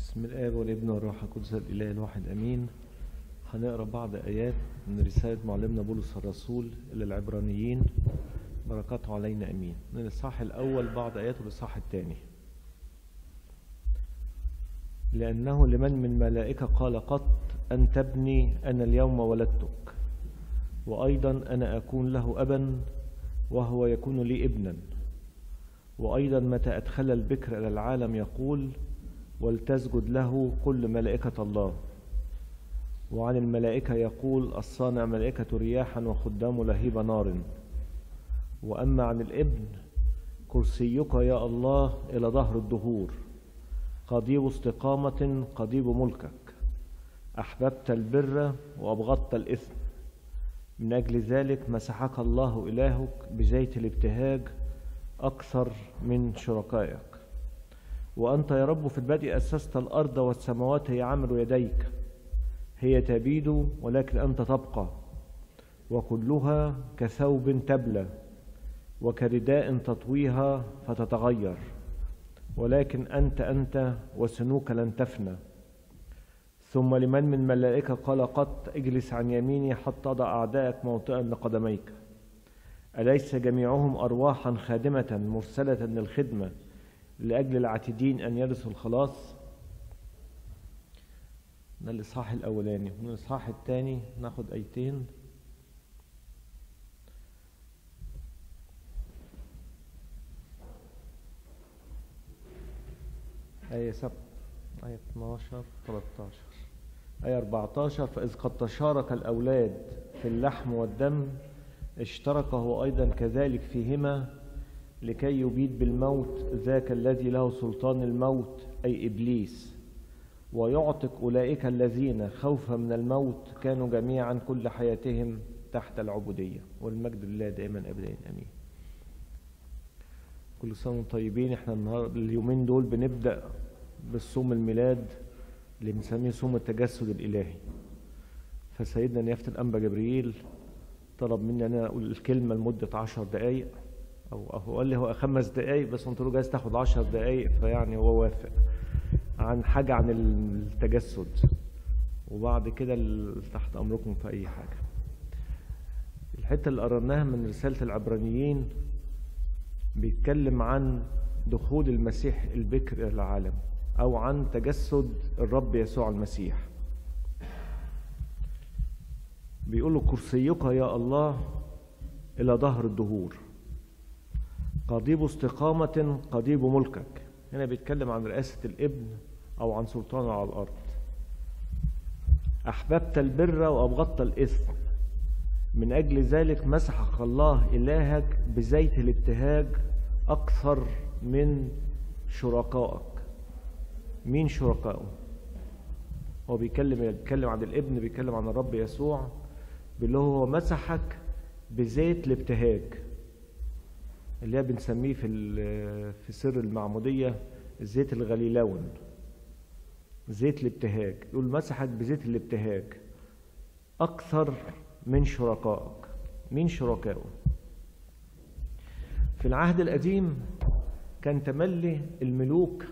بسم الآب والابن والروح القدس الإله الواحد أمين هنقرأ بعض آيات من رسالة معلمنا بولس الرسول إلى العبرانيين بركاته علينا أمين من الإصحاح الأول بعض آيات الإصحاح الثاني لأنه لمن من ملائكة قال قط أن تبني أنا اليوم ولدتك وأيضا أنا أكون له أبا وهو يكون لي ابنا وأيضا متى أدخل البكر إلى العالم يقول ولتسجد له كل ملائكة الله وعن الملائكة يقول الصانع ملائكة رياحا وخدام لهيب نار وأما عن الابن كرسيك يا الله إلى ظهر الدهور قضيب استقامة قضيب ملكك أحببت البر وأبغضت الإثم من أجل ذلك مسحك الله إلهك بزيت الابتهاج أكثر من شركائك وأنت يا رب في البدء أسست الأرض والسماوات هي عمل يديك هي تبيد ولكن أنت تبقى وكلها كثوب تبلى وكرداء تطويها فتتغير ولكن أنت أنت وسنوك لن تفنى ثم لمن من ملائكة قال قط اجلس عن يميني حتى أضع أعدائك موطئا لقدميك أليس جميعهم أرواحا خادمة مرسلة للخدمة لأجل العاتدين أن يرثوا الخلاص ده الإصحاح الأولاني من الإصحاح الثاني ناخد أيتين آية سبع آية 12 13 آية 14 فإذ قد تشارك الأولاد في اللحم والدم اشترك هو أيضا كذلك فيهما لكي يبيد بالموت ذاك الذي له سلطان الموت أي إبليس ويعتق أولئك الذين خوفا من الموت كانوا جميعا كل حياتهم تحت العبودية والمجد لله دائما أبدا أمين كل سنة وانتم طيبين احنا النهار اليومين دول بنبدأ بالصوم الميلاد اللي بنسميه صوم التجسد الإلهي فسيدنا نيافة الأنبا جبريل طلب مني أنا أقول الكلمة لمدة عشر دقايق أو هو قال لي هو خمس دقايق بس قلت له جايز تاخد عشر دقايق فيعني هو وافق عن حاجة عن التجسد وبعد كده تحت أمركم في أي حاجة الحتة اللي قرناها من رسالة العبرانيين بيتكلم عن دخول المسيح البكر إلى العالم أو عن تجسد الرب يسوع المسيح بيقول له كرسيك يا الله إلى ظهر الدهور قضيب استقامة قضيب ملكك هنا بيتكلم عن رئاسة الابن أو عن سلطانه على الأرض أحببت البر وأبغضت الإثم من أجل ذلك مسحك الله إلهك بزيت الابتهاج أكثر من شركائك مين شركائه هو بيتكلم بيتكلم عن الابن بيتكلم عن الرب يسوع اللي هو مسحك بزيت الابتهاج اللي هي بنسميه في في سر المعموديه زيت الغليلون زيت الابتهاج يقول مسحك بزيت الابتهاج اكثر من شركائك مين شركائه في العهد القديم كان تملي الملوك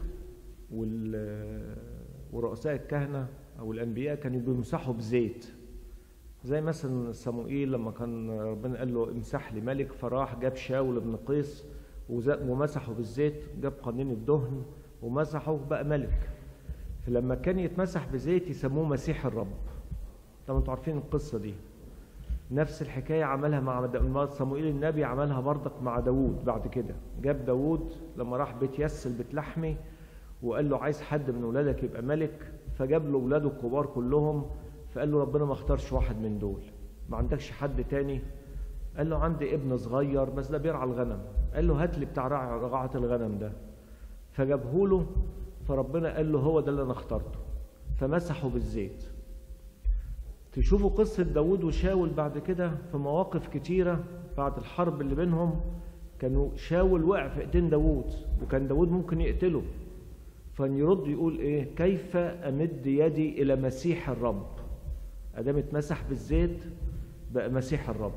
ورؤساء الكهنه او الانبياء كانوا بيمسحوا بزيت زي مثلا صموئيل لما كان ربنا قال له امسح لي ملك فراح جاب شاول بن قيس ومسحه بالزيت جاب قنين الدهن ومسحه بقى ملك فلما كان يتمسح بزيت يسموه مسيح الرب طبعا انتوا عارفين القصه دي نفس الحكايه عملها مع صموئيل النبي عملها برضك مع داوود بعد كده جاب داوود لما راح بيت يسل بيت لحمي وقال له عايز حد من ولادك يبقى ملك فجاب له ولاده الكبار كلهم فقال له ربنا ما اختارش واحد من دول ما عندكش حد تاني قال له عندي ابن صغير بس ده بيرعى الغنم قال له هات لي بتاع رعاة الغنم ده فجابه له فربنا قال له هو ده اللي انا اخترته فمسحه بالزيت تشوفوا قصة داود وشاول بعد كده في مواقف كتيرة بعد الحرب اللي بينهم كانوا شاول وقع في ايدين داود وكان داود ممكن يقتله فيرد يقول ايه كيف امد يدي الى مسيح الرب ادام اتمسح بالزيت بقى مسيح الرب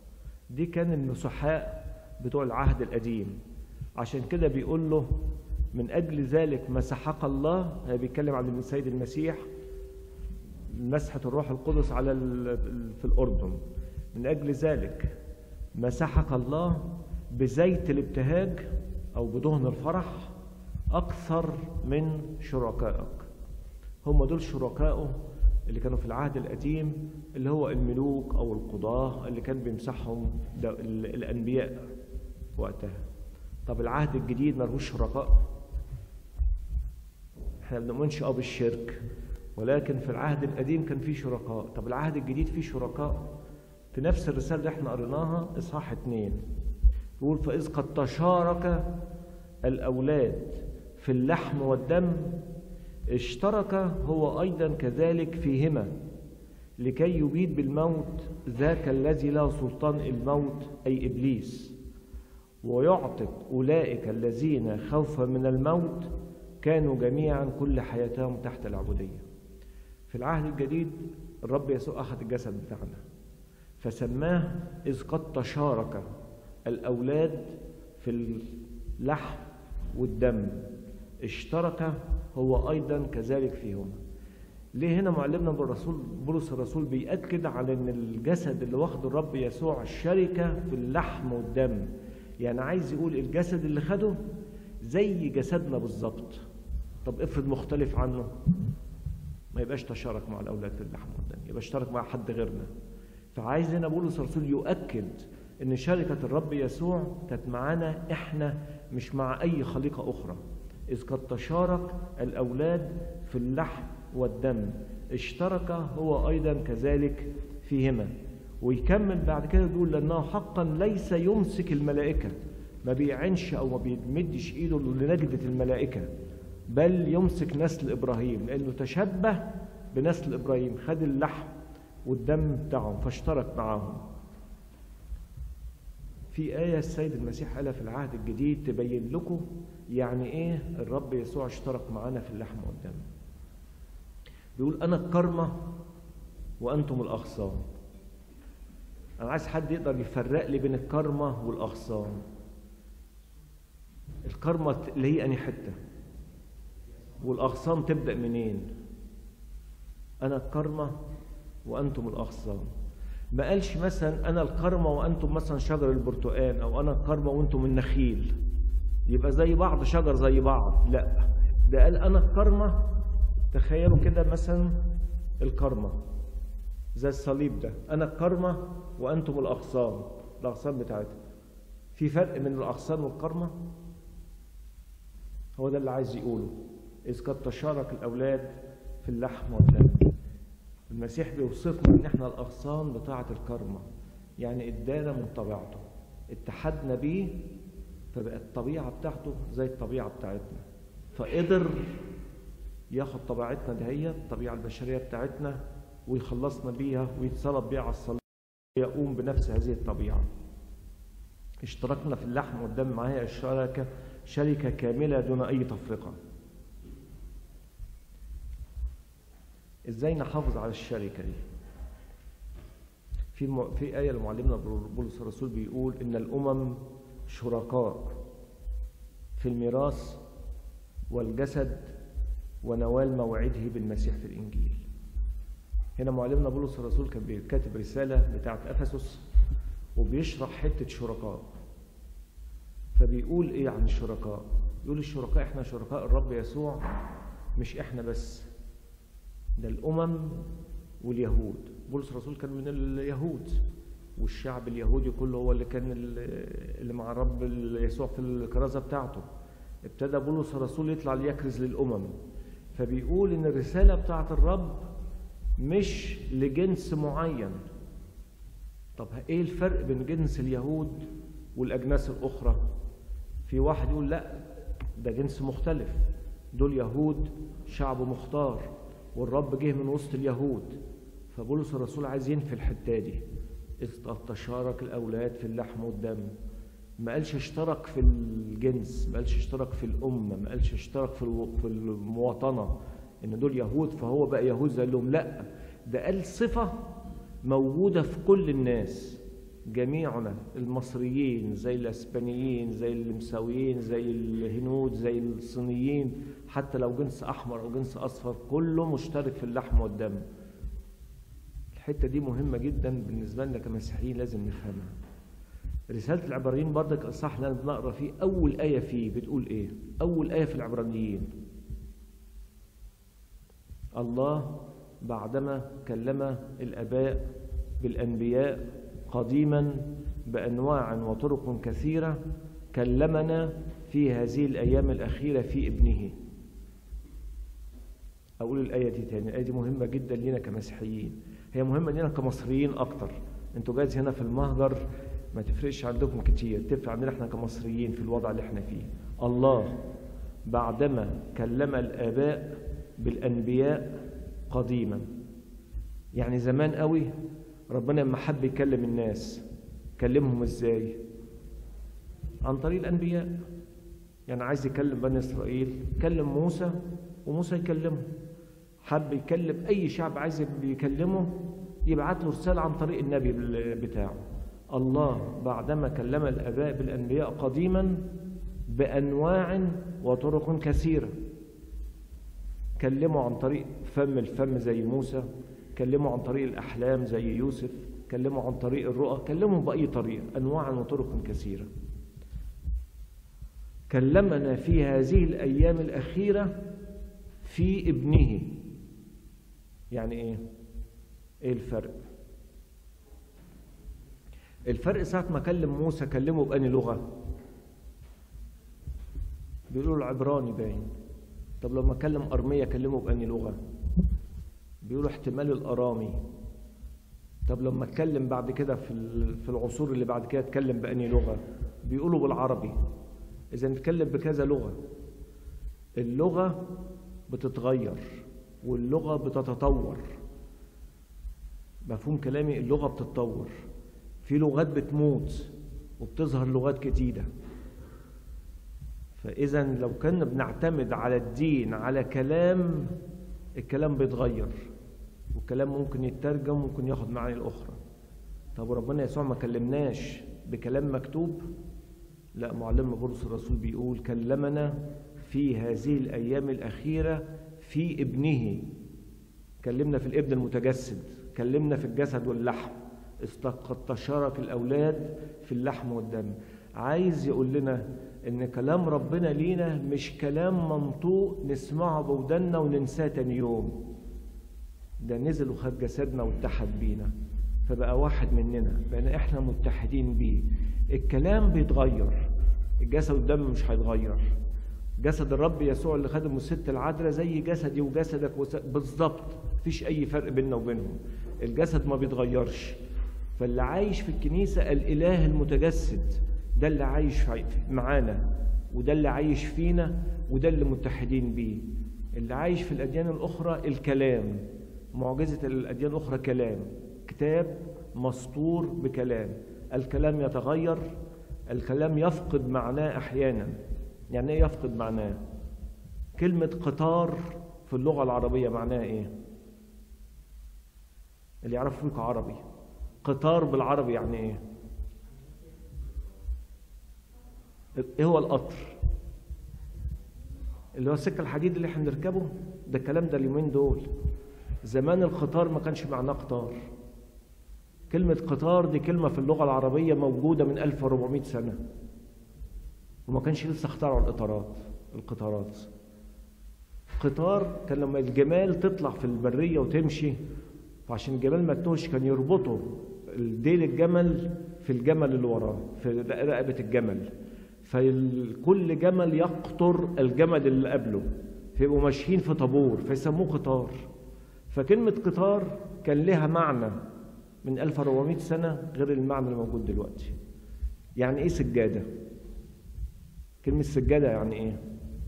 دي كان المسحاء بتوع العهد القديم عشان كده بيقول له من أجل ذلك مسحك الله هي بيتكلم عن السيد المسيح مسحة الروح القدس على في الأردن من أجل ذلك مسحك الله بزيت الابتهاج أو بدهن الفرح أكثر من شركائك هم دول شركائه اللي كانوا في العهد القديم اللي هو الملوك أو القضاة اللي كان بيمسحهم الأنبياء وقتها طب العهد الجديد ملهوش شركاء احنا ما بنؤمنش اه بالشرك ولكن في العهد القديم كان في شركاء طب العهد الجديد فيه شركاء في نفس الرسالة اللي احنا قريناها إصحاح اتنين يقول فإذ قد تشارك الأولاد في اللحم والدم اشترك هو أيضا كذلك فيهما لكي يبيد بالموت ذاك الذي له سلطان الموت أي إبليس ويعتق أولئك الذين خوفا من الموت كانوا جميعا كل حياتهم تحت العبودية في العهد الجديد الرب يسوع أخذ الجسد بتاعنا فسماه إذ قد تشارك الأولاد في اللحم والدم اشترك هو أيضا كذلك فيهما ليه هنا معلمنا بالرسول بولس الرسول بيأكد على ان الجسد اللي واخده الرب يسوع الشركة في اللحم والدم يعني عايز يقول الجسد اللي خده زي جسدنا بالظبط طب افرض مختلف عنه ما يبقاش تشارك مع الاولاد في اللحم والدم يبقى اشترك مع حد غيرنا فعايز هنا بولس الرسول يؤكد ان شركة الرب يسوع كانت معانا احنا مش مع اي خليقة اخرى إذ قد تشارك الأولاد في اللحم والدم اشترك هو أيضا كذلك فيهما ويكمل بعد كده يقول لأنه حقا ليس يمسك الملائكة ما بيعنش أو ما بيمدش إيده لنجدة الملائكة بل يمسك نسل إبراهيم لأنه تشبه بنسل إبراهيم خد اللحم والدم بتاعهم فاشترك معاهم في آية السيد المسيح قالها في العهد الجديد تبين لكم يعني إيه الرب يسوع اشترك معانا في اللحم والدم بيقول أنا الكرمة وأنتم الأغصان أنا عايز حد يقدر يفرق لي بين الكرمة والأغصان الكرمة اللي هي أني حتة والأغصان تبدأ منين أنا الكرمة وأنتم الأغصان ما قالش مثلا أنا الكرمة وأنتم مثلا شجر البرتقال أو أنا الكرمة وأنتم النخيل يبقى زي بعض شجر زي بعض لا ده قال أنا الكرمة تخيلوا كده مثلا الكرمة زي الصليب ده أنا الكرمة وأنتم الأغصان الأغصان بتاعتها في فرق من الأغصان والكرمة هو ده اللي عايز يقوله إذ قد تشارك الأولاد في اللحم والدم المسيح بيوصفنا ان احنا الاغصان بتاعه الكرمه يعني ادانا من طبيعته اتحدنا بيه فبقت الطبيعه بتاعته زي الطبيعه بتاعتنا فقدر ياخد طبيعتنا دهيت الطبيعه البشريه بتاعتنا ويخلصنا بيها ويتصلب بيها على الصليب يقوم بنفس هذه الطبيعه اشتركنا في اللحم والدم معاه الشركه شركه كامله دون اي تفرقه ازاي نحافظ على الشركه دي في م... في ايه لمعلمنا بولس الرسول بيقول ان الامم شركاء في الميراث والجسد ونوال موعده بالمسيح في الانجيل هنا معلمنا بولس الرسول كان كاتب رساله بتاعه افسس وبيشرح حته شركاء فبيقول ايه عن الشركاء يقول الشركاء احنا شركاء الرب يسوع مش احنا بس ده الأمم واليهود بولس الرسول كان من اليهود والشعب اليهودي كله هو اللي كان اللي مع الرب يسوع في الكرازة بتاعته ابتدى بولس الرسول يطلع ليكرز للأمم فبيقول إن الرسالة بتاعت الرب مش لجنس معين طب ايه الفرق بين جنس اليهود والأجناس الأخرى في واحد يقول لا ده جنس مختلف دول يهود شعب مختار والرب جه من وسط اليهود فبولس الرسول عايز ينفي الحته دي إذ تشارك الأولاد في اللحم والدم ما قالش اشترك في الجنس ما قالش اشترك في الأمة ما قالش اشترك في في المواطنة إن دول يهود فهو بقى يهود زي لهم لا ده قال صفة موجودة في كل الناس جميعنا المصريين زي الاسبانيين زي النمساويين زي الهنود زي الصينيين حتى لو جنس احمر او جنس اصفر كله مشترك في اللحم والدم الحته دي مهمه جدا بالنسبه لنا كمسيحيين لازم نفهمها رساله العبرانيين برضك الصح اللي بنقرا فيه اول ايه فيه بتقول ايه اول ايه في العبرانيين الله بعدما كلم الاباء بالانبياء قديما بانواع وطرق كثيره كلمنا في هذه الايام الاخيره في ابنه اقول الايه دي تاني الايه دي مهمه جدا لينا كمسيحيين هي مهمه لينا كمصريين اكتر انتوا جايز هنا في المهجر ما تفرقش عندكم كتير تفرق عندنا احنا كمصريين في الوضع اللي احنا فيه الله بعدما كلم الاباء بالانبياء قديما يعني زمان قوي ربنا لما حب يكلم الناس كلمهم ازاي عن طريق الانبياء يعني عايز يكلم بني اسرائيل كلم موسى وموسى يكلمه حب يكلم اي شعب عايز يكلمه يبعت له رساله عن طريق النبي بتاعه الله بعدما كلم الاباء بالانبياء قديما بانواع وطرق كثيره كلموا عن طريق فم الفم زي موسى كلموا عن طريق الأحلام زي يوسف كلموا عن طريق الرؤى كلموا بأي طريقة أنواع وطرق كثيرة كلمنا في هذه الأيام الأخيرة في ابنه يعني إيه؟ إيه الفرق؟ الفرق ساعة ما كلم موسى كلمه بأني لغة بيقولوا العبراني باين طب لما كلم أرمية كلمه بأني لغة بيقولوا احتمال الأرامي طب لما اتكلم بعد كده في في العصور اللي بعد كده اتكلم بأني لغة بيقولوا بالعربي إذا نتكلم بكذا لغة اللغة بتتغير واللغة بتتطور مفهوم كلامي اللغة بتتطور في لغات بتموت وبتظهر لغات جديدة فإذا لو كنا بنعتمد على الدين على كلام الكلام بيتغير والكلام ممكن يترجم ممكن ياخد معاني الأخرى طب وربنا يسوع ما كلمناش بكلام مكتوب لا معلم بولس الرسول بيقول كلمنا في هذه الأيام الأخيرة في ابنه كلمنا في الابن المتجسد كلمنا في الجسد واللحم قد تشارك الأولاد في اللحم والدم عايز يقول لنا ان كلام ربنا لينا مش كلام منطوق نسمعه بودنا وننساه تاني يوم ده نزل وخد جسدنا واتحد بينا فبقى واحد مننا بقينا احنا متحدين بيه الكلام بيتغير الجسد والدم مش هيتغير جسد الرب يسوع اللي خدمه الست العذراء زي جسدي وجسدك وس... بالظبط مفيش اي فرق بيننا وبينهم الجسد ما بيتغيرش فاللي عايش في الكنيسه الاله المتجسد ده اللي عايش معانا وده اللي عايش فينا وده اللي متحدين بيه اللي عايش في الأديان الأخرى الكلام معجزة الأديان الأخرى كلام كتاب مسطور بكلام الكلام يتغير الكلام يفقد معناه أحيانا يعني إيه يفقد معناه كلمة قطار في اللغة العربية معناها إيه اللي يعرف فيك عربي قطار بالعربي يعني إيه ايه هو القطر اللي هو السكه الحديد اللي احنا بنركبه ده الكلام ده اليومين دول زمان القطار ما كانش معناه قطار كلمة قطار دي كلمة في اللغة العربية موجودة من 1400 سنة وما كانش لسه اخترعوا القطارات القطارات قطار كان لما الجمال تطلع في البرية وتمشي فعشان الجمال ما تتوهش كان يربطوا ديل الجمل في الجمل اللي وراه في رقبة الجمل فكل جمل يقطر الجمل اللي قبله فيبقوا ماشيين في طابور فيسموه قطار فكلمة قطار كان لها معنى من 1400 سنة غير المعنى اللي موجود دلوقتي يعني ايه سجادة كلمة سجادة يعني ايه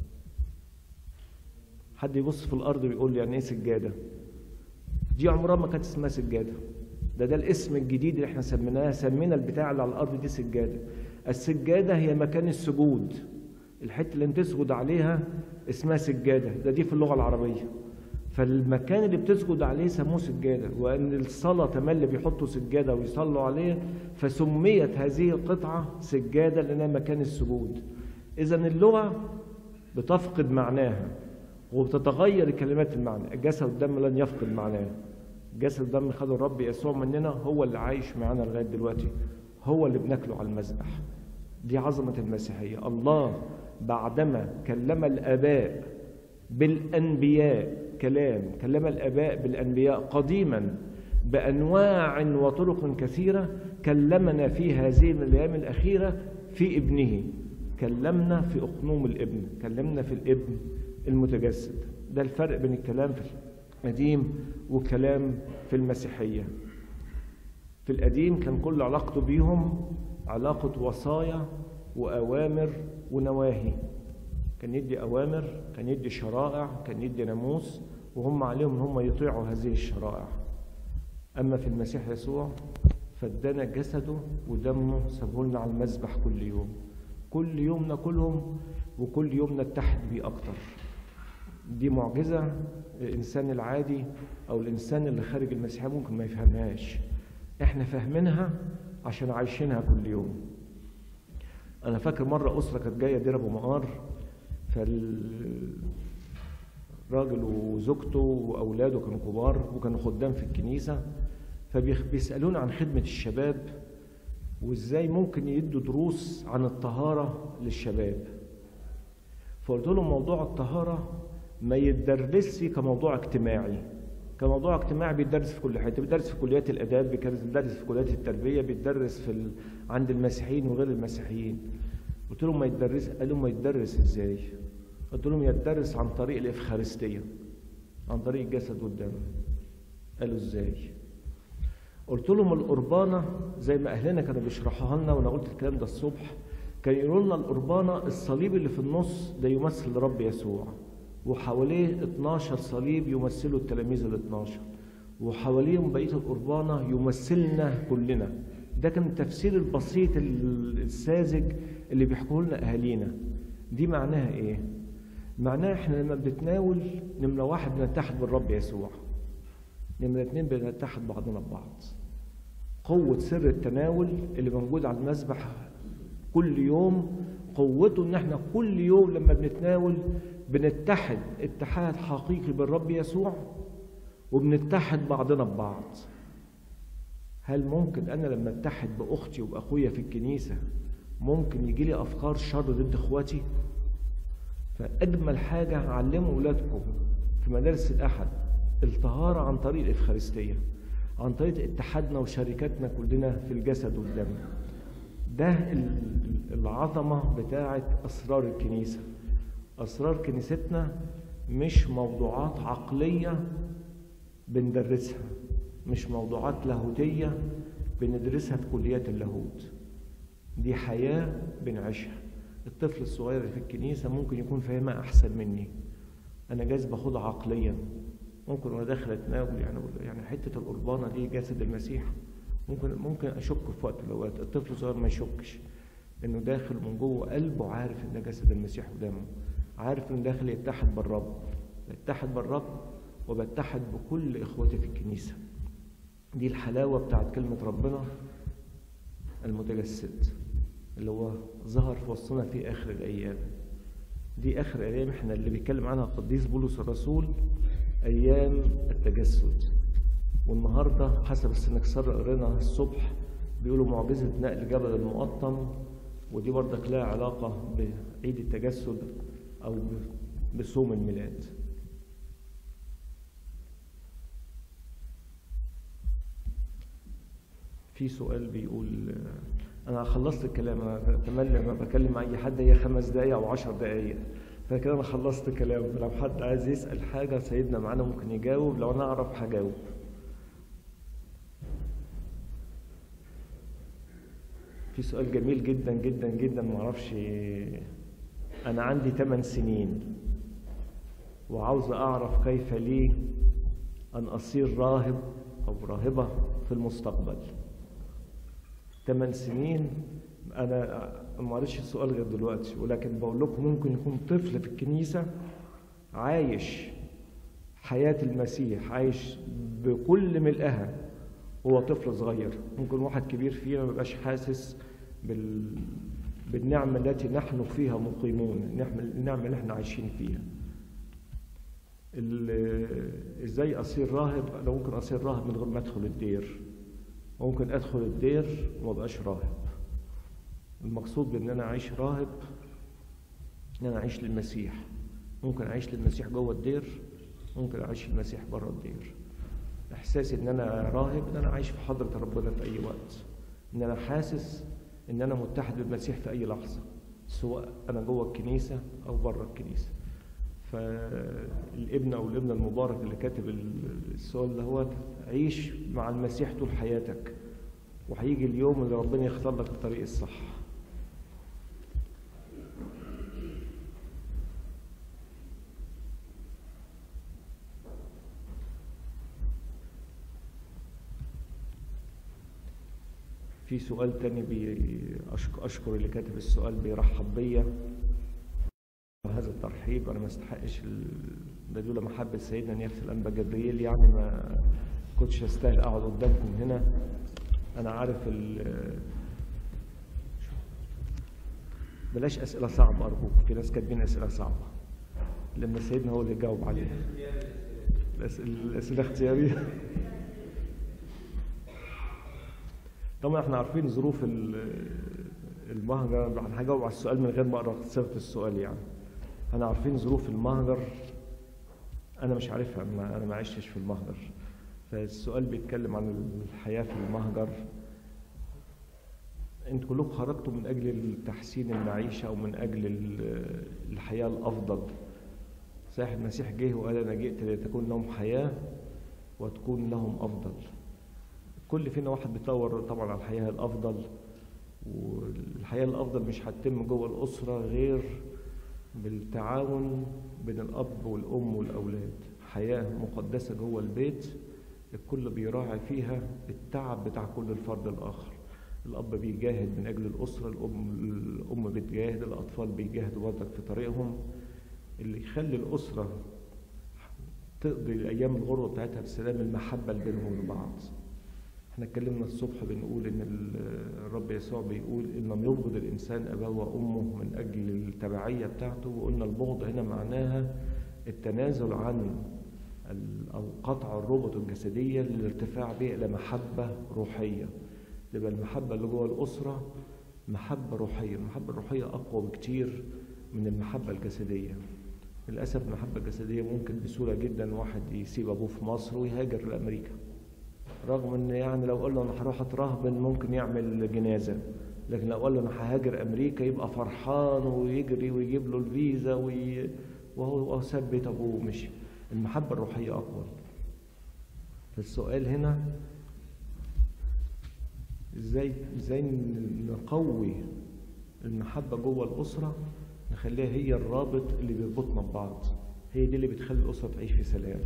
حد يبص في الأرض ويقول لي يعني ايه سجادة دي عمرها ما كانت اسمها سجادة ده ده الاسم الجديد اللي احنا سميناه سمينا البتاع اللي على الأرض دي سجادة السجادة هي مكان السجود الحتة اللي انت تسجد عليها اسمها سجادة ده دي في اللغة العربية فالمكان اللي بتسجد عليه سموه سجادة وأن الصلاة تملي بيحطوا سجادة ويصلوا عليه فسميت هذه القطعة سجادة لأنها مكان السجود إذا اللغة بتفقد معناها وبتتغير كلمات المعنى الجسد والدم لن يفقد معناه الجسد والدم خدوا الرب يسوع مننا هو اللي عايش معانا لغاية دلوقتي هو اللي بناكله على المذبح دي عظمة المسيحية الله بعدما كلم الآباء بالأنبياء كلام كلم الآباء بالأنبياء قديما بأنواع وطرق كثيرة كلمنا في هذه الأيام الأخيرة في ابنه كلمنا في أقنوم الابن كلمنا في الابن المتجسد ده الفرق بين الكلام في القديم والكلام في المسيحية في القديم كان كل علاقته بيهم علاقة وصايا وأوامر ونواهي كان يدي أوامر كان يدي شرائع كان يدي ناموس وهم عليهم ان هم يطيعوا هذه الشرائع أما في المسيح يسوع فادانا جسده ودمه سابه لنا على المذبح كل يوم كل يوم ناكلهم وكل يوم نتحد بيه أكتر دي معجزة الإنسان العادي أو الإنسان اللي خارج المسيحية ممكن ما يفهمهاش إحنا فاهمينها عشان عايشينها كل يوم أنا فاكر مرة أسرة كانت جاية دير أبو مقار فالراجل وزوجته وأولاده كانوا كبار وكانوا خدام في الكنيسة فبيسألونا عن خدمة الشباب وإزاي ممكن يدوا دروس عن الطهارة للشباب فقلت لهم موضوع الطهارة ما يتدرسش كموضوع اجتماعي كموضوع اجتماعي بيتدرس في كل حته بيتدرس في كليات الاداب بيتدرس في كليات التربيه بيتدرس في ال... عند المسيحيين وغير المسيحيين قلت لهم ما يتدرس قالوا ما يتدرس ازاي قلت لهم يتدرس عن طريق الافخارستيه عن طريق الجسد والدم قالوا ازاي قلت لهم القربانه زي ما اهلنا كانوا بيشرحوها لنا وانا قلت الكلام ده الصبح كان يقولوا لنا القربانه الصليب اللي في النص ده يمثل رب يسوع وحواليه 12 صليب يمثلوا التلاميذ ال 12 وحواليهم بقيه القربانه يمثلنا كلنا ده كان التفسير البسيط الساذج اللي بيحكوه لنا اهالينا دي معناها ايه معناها احنا لما بنتناول نمره واحد بنتحد بالرب يسوع نمره اتنين بنتحد بعضنا ببعض قوة سر التناول اللي موجود على المذبح كل يوم قوته ان احنا كل يوم لما بنتناول بنتحد اتحاد حقيقي بالرب يسوع وبنتحد بعضنا ببعض هل ممكن انا لما اتحد باختي وباخويا في الكنيسه ممكن يجي لي افكار شر ضد اخواتي فاجمل حاجه علموا اولادكم في مدارس الاحد الطهاره عن طريق الافخارستيه عن طريق اتحادنا وشركتنا كلنا في الجسد والدم ده العظمه بتاعه اسرار الكنيسه أسرار كنيستنا مش موضوعات عقلية بندرسها مش موضوعات لاهوتية بندرسها في كليات اللاهوت دي حياة بنعيشها الطفل الصغير اللي في الكنيسة ممكن يكون فاهمها أحسن مني أنا جايز باخدها عقليا ممكن وأنا داخل أتناول يعني يعني حتة القربانة دي جسد المسيح ممكن ممكن أشك في وقت من الأوقات الطفل الصغير ما يشكش إنه داخل من جوه قلبه عارف إن ده جسد المسيح ودمه عارف انه داخل يتحد بالرب بتحد بالرب وبتحد بكل اخوتي في الكنيسه دي الحلاوه بتاعت كلمه ربنا المتجسد اللي هو ظهر في وسطنا في اخر الايام دي اخر ايام احنا اللي بيتكلم عنها القديس بولس الرسول ايام التجسد والنهارده حسب السنكسار قرينا الصبح بيقولوا معجزه نقل جبل المقطم ودي برضك لها علاقه بعيد التجسد أو بصوم الميلاد في سؤال بيقول أنا خلصت الكلام أنا أتمنى لما بكلم مع أي حد هي خمس دقايق أو عشر دقايق فكده أنا خلصت كلام لو حد عايز يسأل حاجة سيدنا معانا ممكن يجاوب لو أنا أعرف هجاوب في سؤال جميل جدا جدا جدا معرفش أنا عندي ثمان سنين وعاوز أعرف كيف لي أن أصير راهب أو راهبة في المستقبل ثمان سنين أنا ما قريتش السؤال غير دلوقتي ولكن بقول لكم ممكن يكون طفل في الكنيسة عايش حياة المسيح عايش بكل ملئها هو طفل صغير ممكن واحد كبير فينا ما يبقاش حاسس بال... بالنعمة التي نحن فيها مقيمون النعمة اللي احنا عايشين فيها ازاي اصير راهب انا ممكن اصير راهب من غير ما ادخل الدير ممكن ادخل الدير وما ابقاش راهب المقصود بان انا اعيش راهب ان انا اعيش للمسيح ممكن اعيش للمسيح جوه الدير ممكن اعيش للمسيح بره الدير احساسي ان انا راهب ان انا عايش في حضره ربنا في اي وقت ان انا حاسس ان انا متحد بالمسيح في اي لحظه سواء انا جوه الكنيسه او بره الكنيسه فالابن او الابن المبارك اللي كاتب السؤال ده هو عيش مع المسيح طول حياتك وهيجي اليوم اللي ربنا يختار لك الطريق الصح في سؤال تاني أشكر اللي كاتب السؤال بيرحب بيا هذا الترحيب انا ما استحقش ده دول محبه سيدنا نيافه الانبا جبريل يعني ما كنتش استاهل اقعد قدامكم هنا انا عارف ال بلاش اسئله صعبه ارجوك في ناس كاتبين اسئله صعبه لما سيدنا هو اللي يجاوب عليها الاسئله اختياريه طبعا احنا عارفين ظروف المهجر انا هجاوب على السؤال من غير ما اقرا صيغه السؤال يعني احنا عارفين ظروف المهجر انا مش عارفها انا ما عشتش في المهجر فالسؤال بيتكلم عن الحياه في المهجر انتوا كلكم خرجتوا من اجل تحسين المعيشه او من اجل الحياه الافضل صحيح المسيح جه وقال انا جئت لتكون لهم حياه وتكون لهم افضل كل فينا واحد بيدور طبعا على الحياه الافضل والحياه الافضل مش هتتم جوه الاسره غير بالتعاون بين الاب والام والاولاد حياه مقدسه جوه البيت الكل بيراعي فيها التعب بتاع كل الفرد الاخر الاب بيجاهد من اجل الاسره الام الام بتجاهد الاطفال بيجاهدوا برضك في طريقهم اللي يخلي الاسره تقضي الايام الغربه بتاعتها بسلام المحبه اللي بينهم وبعض احنا اتكلمنا الصبح بنقول ان الرب يسوع بيقول ان لم يبغض الانسان اباه وامه من اجل التبعيه بتاعته وقلنا البغض هنا معناها التنازل عن او قطع الربط الجسديه للارتفاع به الى محبه روحيه يبقى المحبه اللي جوه الاسره محبه روحيه المحبه الروحيه اقوى بكتير من المحبه الجسديه للاسف المحبه الجسديه ممكن بسهوله جدا واحد يسيب ابوه في مصر ويهاجر لامريكا رغم ان يعني لو قال له انا هروح اترهبن ممكن يعمل جنازه لكن لو قال له انا ههاجر امريكا يبقى فرحان ويجري ويجيب له الفيزا وي... وهو ساب بيت ابوه ومشي المحبه الروحيه اقوى فالسؤال هنا ازاي ازاي نقوي المحبه جوه الاسره نخليها هي الرابط اللي بيربطنا ببعض هي دي اللي بتخلي الاسره تعيش في سلام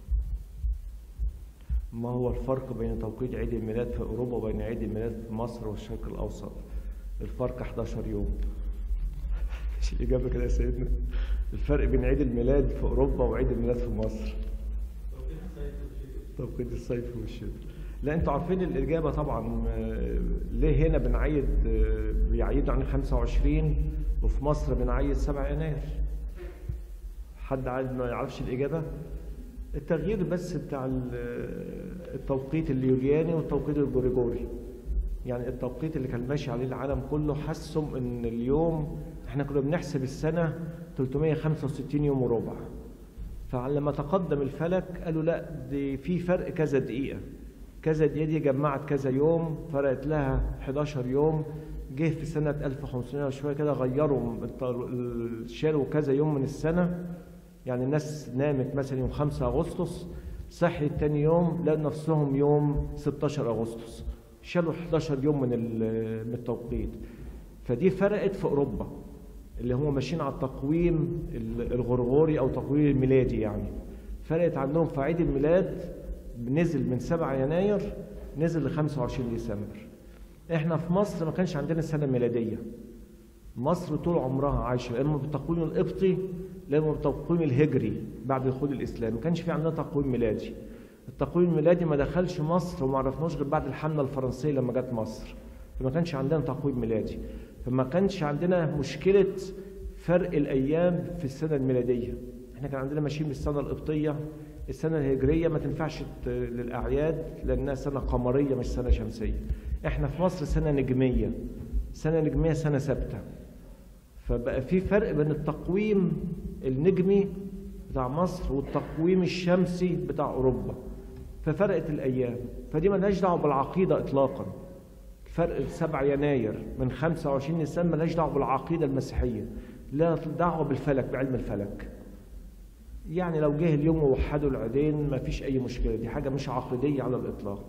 ما هو الفرق بين توقيت عيد الميلاد في أوروبا وبين عيد الميلاد في مصر والشرق الأوسط الفرق 11 يوم مش الإجابة كده يا سيدنا الفرق بين عيد الميلاد في أوروبا وعيد الميلاد في مصر توقيت الصيف والشتاء لا انتوا عارفين الإجابة طبعا ليه هنا بنعيد بيعيدوا عن 25 وفي مصر بنعيد 7 يناير حد ما يعرفش الإجابة؟ التغيير بس بتاع التوقيت اليولياني والتوقيت الجوريجوري يعني التوقيت اللي كان ماشي عليه العالم كله حسهم ان اليوم احنا كنا بنحسب السنه 365 يوم وربع فلما تقدم الفلك قالوا لا دي في فرق كذا دقيقه كذا دقيقه دي جمعت كذا يوم فرقت لها 11 يوم جه في سنه 1500 وشويه كده غيروا شالوا كذا يوم من السنه يعني الناس نامت مثلا يوم 5 اغسطس صحيت تاني يوم لقوا نفسهم يوم 16 اغسطس شالوا 11 يوم من من التوقيت فدي فرقت في اوروبا اللي هم ماشيين على التقويم الغرغوري او التقويم الميلادي يعني فرقت عندهم في عيد الميلاد نزل من 7 يناير نزل ل 25 ديسمبر احنا في مصر ما كانش عندنا سنه ميلاديه مصر طول عمرها عايشه اما بالتقويم القبطي لا اما بالتقويم الهجري بعد دخول الاسلام ما كانش في عندنا تقويم ميلادي التقويم الميلادي ما دخلش مصر وما عرفناش غير بعد الحمله الفرنسيه لما جت مصر فما كانش عندنا تقويم ميلادي فما كانش عندنا مشكله فرق الايام في السنه الميلاديه احنا كان عندنا ماشيين بالسنه القبطيه السنه الهجريه ما تنفعش ت- للاعياد لانها سنه قمريه مش سنه شمسيه احنا في مصر سنه نجميه سنه نجميه سنه ثابته فبقى في فرق بين التقويم النجمي بتاع مصر والتقويم الشمسي بتاع اوروبا ففرقت الايام فدي ملهاش دعوه بالعقيده اطلاقا فرق 7 يناير من 25 نيسان ملهاش دعوه بالعقيده المسيحيه لا دعوه بالفلك بعلم الفلك يعني لو جه اليوم ووحدوا العيدين ما فيش اي مشكله دي حاجه مش عقيديه على الاطلاق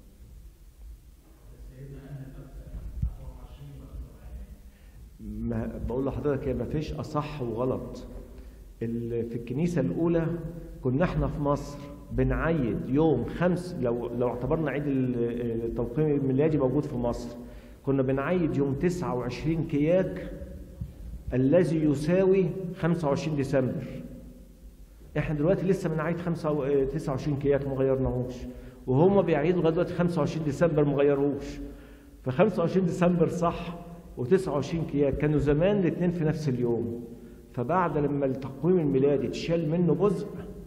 ما بقول لحضرتك ما فيش اصح وغلط ال- في الكنيسه الاولى كنا احنا في مصر بنعيد يوم خمس لو لو اعتبرنا عيد ال- التوقيم الميلادي موجود في مصر كنا بنعيد يوم 29 كياك الذي يساوي 25 ديسمبر احنا دلوقتي لسه بنعيد 5 29 كياك ما غيرناهوش وهم بيعيدوا لغايه دلوقتي 25 ديسمبر ما غيروش ف 25 ديسمبر صح و29 كياك كانوا زمان الاثنين في نفس اليوم فبعد لما التقويم الميلادي اتشال منه جزء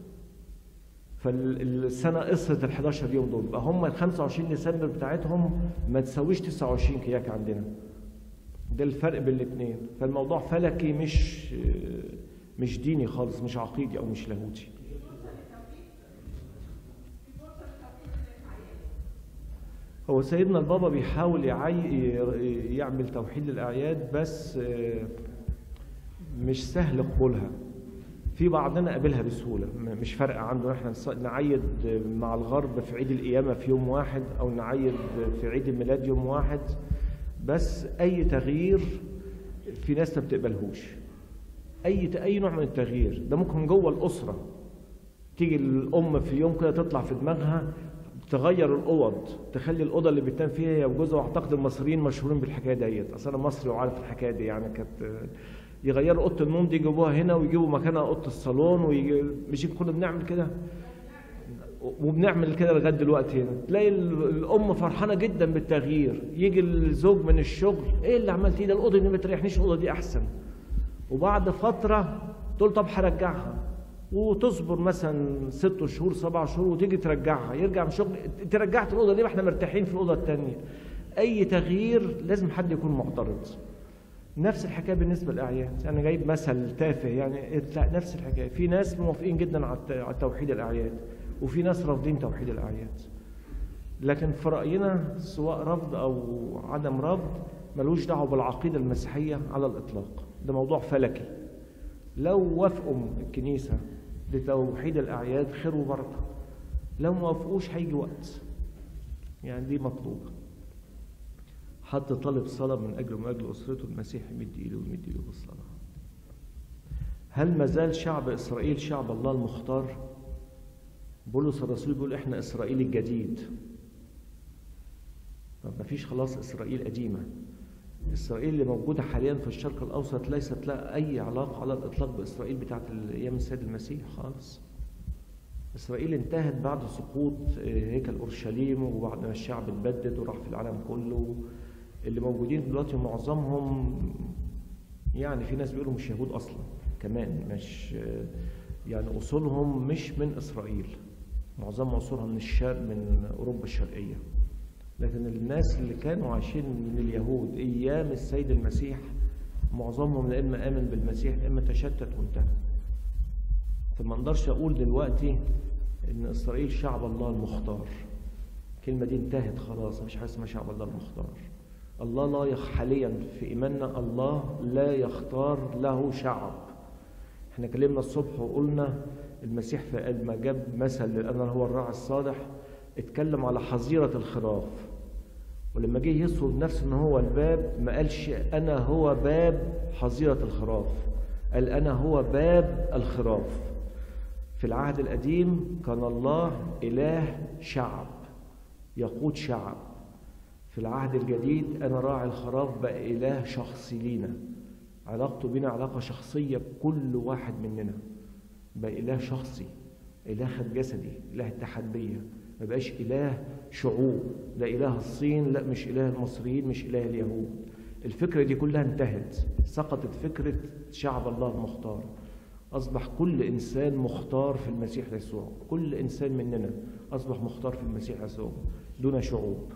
فالسنه قصت ال 11 يوم دول بقى هم ال 25 ديسمبر بتاعتهم ما تساويش 29 كياك عندنا ده الفرق بين الاثنين فالموضوع فلكي مش مش ديني خالص مش عقيدي او مش لاهوتي هو سيدنا البابا بيحاول يعي يعمل توحيد الاعياد بس آه، مش سهل قبولها في بعضنا قابلها بسهوله م- مش فارقه عنده احنا نص- نعيد مع الغرب في عيد القيامه في يوم واحد او نعيد في عيد الميلاد يوم واحد بس اي تغيير في ناس ما بتقبلهوش اي اي نوع من التغيير ده ممكن جوه الاسره تيجي الام في يوم كده تطلع في دماغها تغير الاوض تخلي الاوضه اللي بتنام فيها هي وجوزها واعتقد المصريين مشهورين بالحكايه ديت اصل انا مصري وعارف الحكايه دي يعني كانت يغيروا اوضه النوم دي يجيبوها هنا ويجيبوا مكانها اوضه الصالون ويجي مش كنا بنعمل كده وبنعمل كده لغايه دلوقتي هنا تلاقي ال- الام فرحانه جدا بالتغيير يجي الزوج من الشغل ايه اللي عملتيه ده الاوضه دي ما تريحنيش الاوضه دي احسن وبعد فتره تقول طب هرجعها وتصبر مثلا ست شهور سبع شهور وتيجي ترجعها يرجع من الشغل انت رجعت الاوضه ليه ما احنا مرتاحين في الاوضه الثانيه اي تغيير لازم حد يكون معترض نفس الحكايه بالنسبه للاعياد انا جايب مثل تافه يعني لا نفس الحكايه في ناس موافقين جدا على الت- على توحيد الاعياد وفي ناس رافضين توحيد الاعياد لكن في راينا سواء رفض او عدم رفض ملوش دعوه بالعقيده المسيحيه على الاطلاق ده موضوع فلكي لو وافقوا الكنيسه لتوحيد الاعياد خير وبركه لو ما وافقوش هيجي وقت يعني دي مطلوبه حد طالب صلاة من أجل ومن أجل أسرته المسيح يمد إيده ويمد إيده بالصلاة هل ما زال شعب إسرائيل شعب الله المختار؟ بولس الرسول بيقول إحنا إسرائيل الجديد طب ما فيش خلاص إسرائيل قديمة إسرائيل اللي موجودة حاليا في الشرق الأوسط ليست لها أي علاقة على الإطلاق بإسرائيل بتاعت أيام السيد المسيح خالص إسرائيل انتهت بعد سقوط هيكل أورشليم وبعد ما الشعب اتبدد وراح في العالم كله اللي موجودين دلوقتي معظمهم يعني في ناس بيقولوا مش يهود أصلا كمان مش يعني أصولهم مش من إسرائيل معظمهم أصولها من الشرق من أوروبا الشرقية لكن الناس اللي كانوا عايشين من اليهود أيام السيد المسيح معظمهم يا إما آمن بالمسيح يا إما تشتت وانتهى فما اقدرش اقول دلوقتي ان اسرائيل شعب الله المختار الكلمه دي انتهت خلاص مش حاجه اسمها شعب الله المختار الله لا يخ حاليا في ايماننا الله لا يختار له شعب احنا كلمنا الصبح وقلنا المسيح في ما جاب مثل انا هو الراعي الصالح اتكلم على حظيره الخراف ولما جه يصور نفسه ان هو الباب ما قالش انا هو باب حظيره الخراف قال انا هو باب الخراف في العهد القديم كان الله إله شعب يقود شعب في العهد الجديد أنا راعي الخراف بقى إله شخصي لينا علاقته بينا علاقة شخصية بكل واحد مننا بقى إله شخصي إله خد جسدي إله اتحادية ما بقاش إله شعوب لا إله الصين لا مش إله المصريين مش إله اليهود الفكرة دي كلها انتهت سقطت فكرة شعب الله المختار أصبح كل إنسان مختار في المسيح يسوع كل إنسان مننا أصبح مختار في المسيح يسوع دون شعوب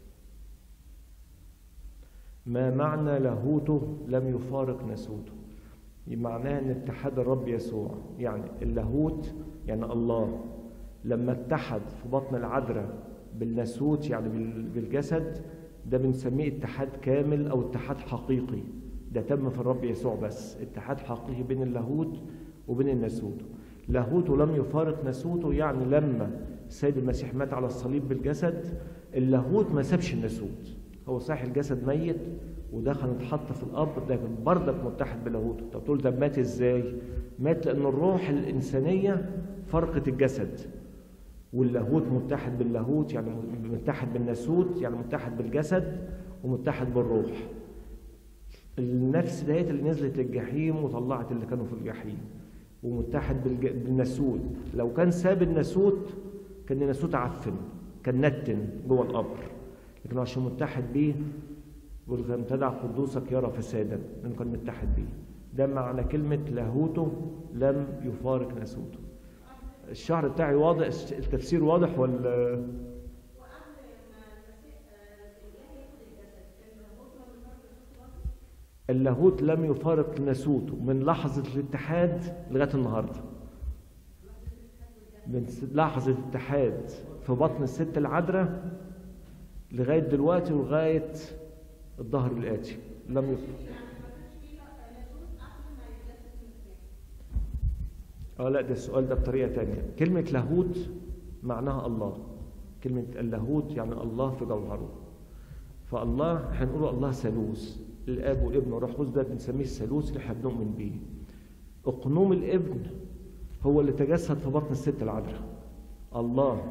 ما معنى لاهوته لم يفارق ناسوته معناه ان اتحاد الرب يسوع يعني اللاهوت يعني الله لما اتحد في بطن العذراء بالناسوت يعني بالجسد ده بنسميه اتحاد كامل او اتحاد حقيقي ده تم في الرب يسوع بس اتحاد حقيقي بين اللاهوت وبين الناسوت لاهوته لم يفارق ناسوته يعني لما السيد المسيح مات على الصليب بالجسد اللاهوت ما سابش الناسوت هو صحيح الجسد ميت ودخل اتحط في القبر لكن بردك متحد بلاهوته طب تقول طب مات ازاي مات لان الروح الانسانيه فرقت الجسد واللاهوت متحد باللاهوت يعني متحد بالناسوت يعني متحد بالجسد ومتحد بالروح النفس ديت اللي نزلت الجحيم وطلعت اللي كانوا في الجحيم ومتحد بالج... بالناسوت لو كان ساب الناسوت كان الناسوت عفن كان نتن جوه القبر لكن عشان متحد بيه امتدع قدوسك يرى فسادا لانه كان متحد بيه ده معنى كلمة لاهوته لم يفارق ناسوته الشعر بتاعي واضح التفسير واضح ولا اللاهوت لم يفارق ناسوته من لحظة الاتحاد لغاية النهاردة من لحظة الاتحاد في بطن الست العذراء لغاية دلوقتي ولغاية الظهر الآتي لم يفارق اه لا ده السؤال ده بطريقة تانية كلمة لاهوت معناها الله كلمة اللاهوت يعني الله في جوهره فالله هنقول الله ثالوث الاب والابن والروح القدس ده بنسميه الثالوث اللي احنا بنؤمن بيه اقنوم الابن هو اللي تجسد في بطن الست العذراء الله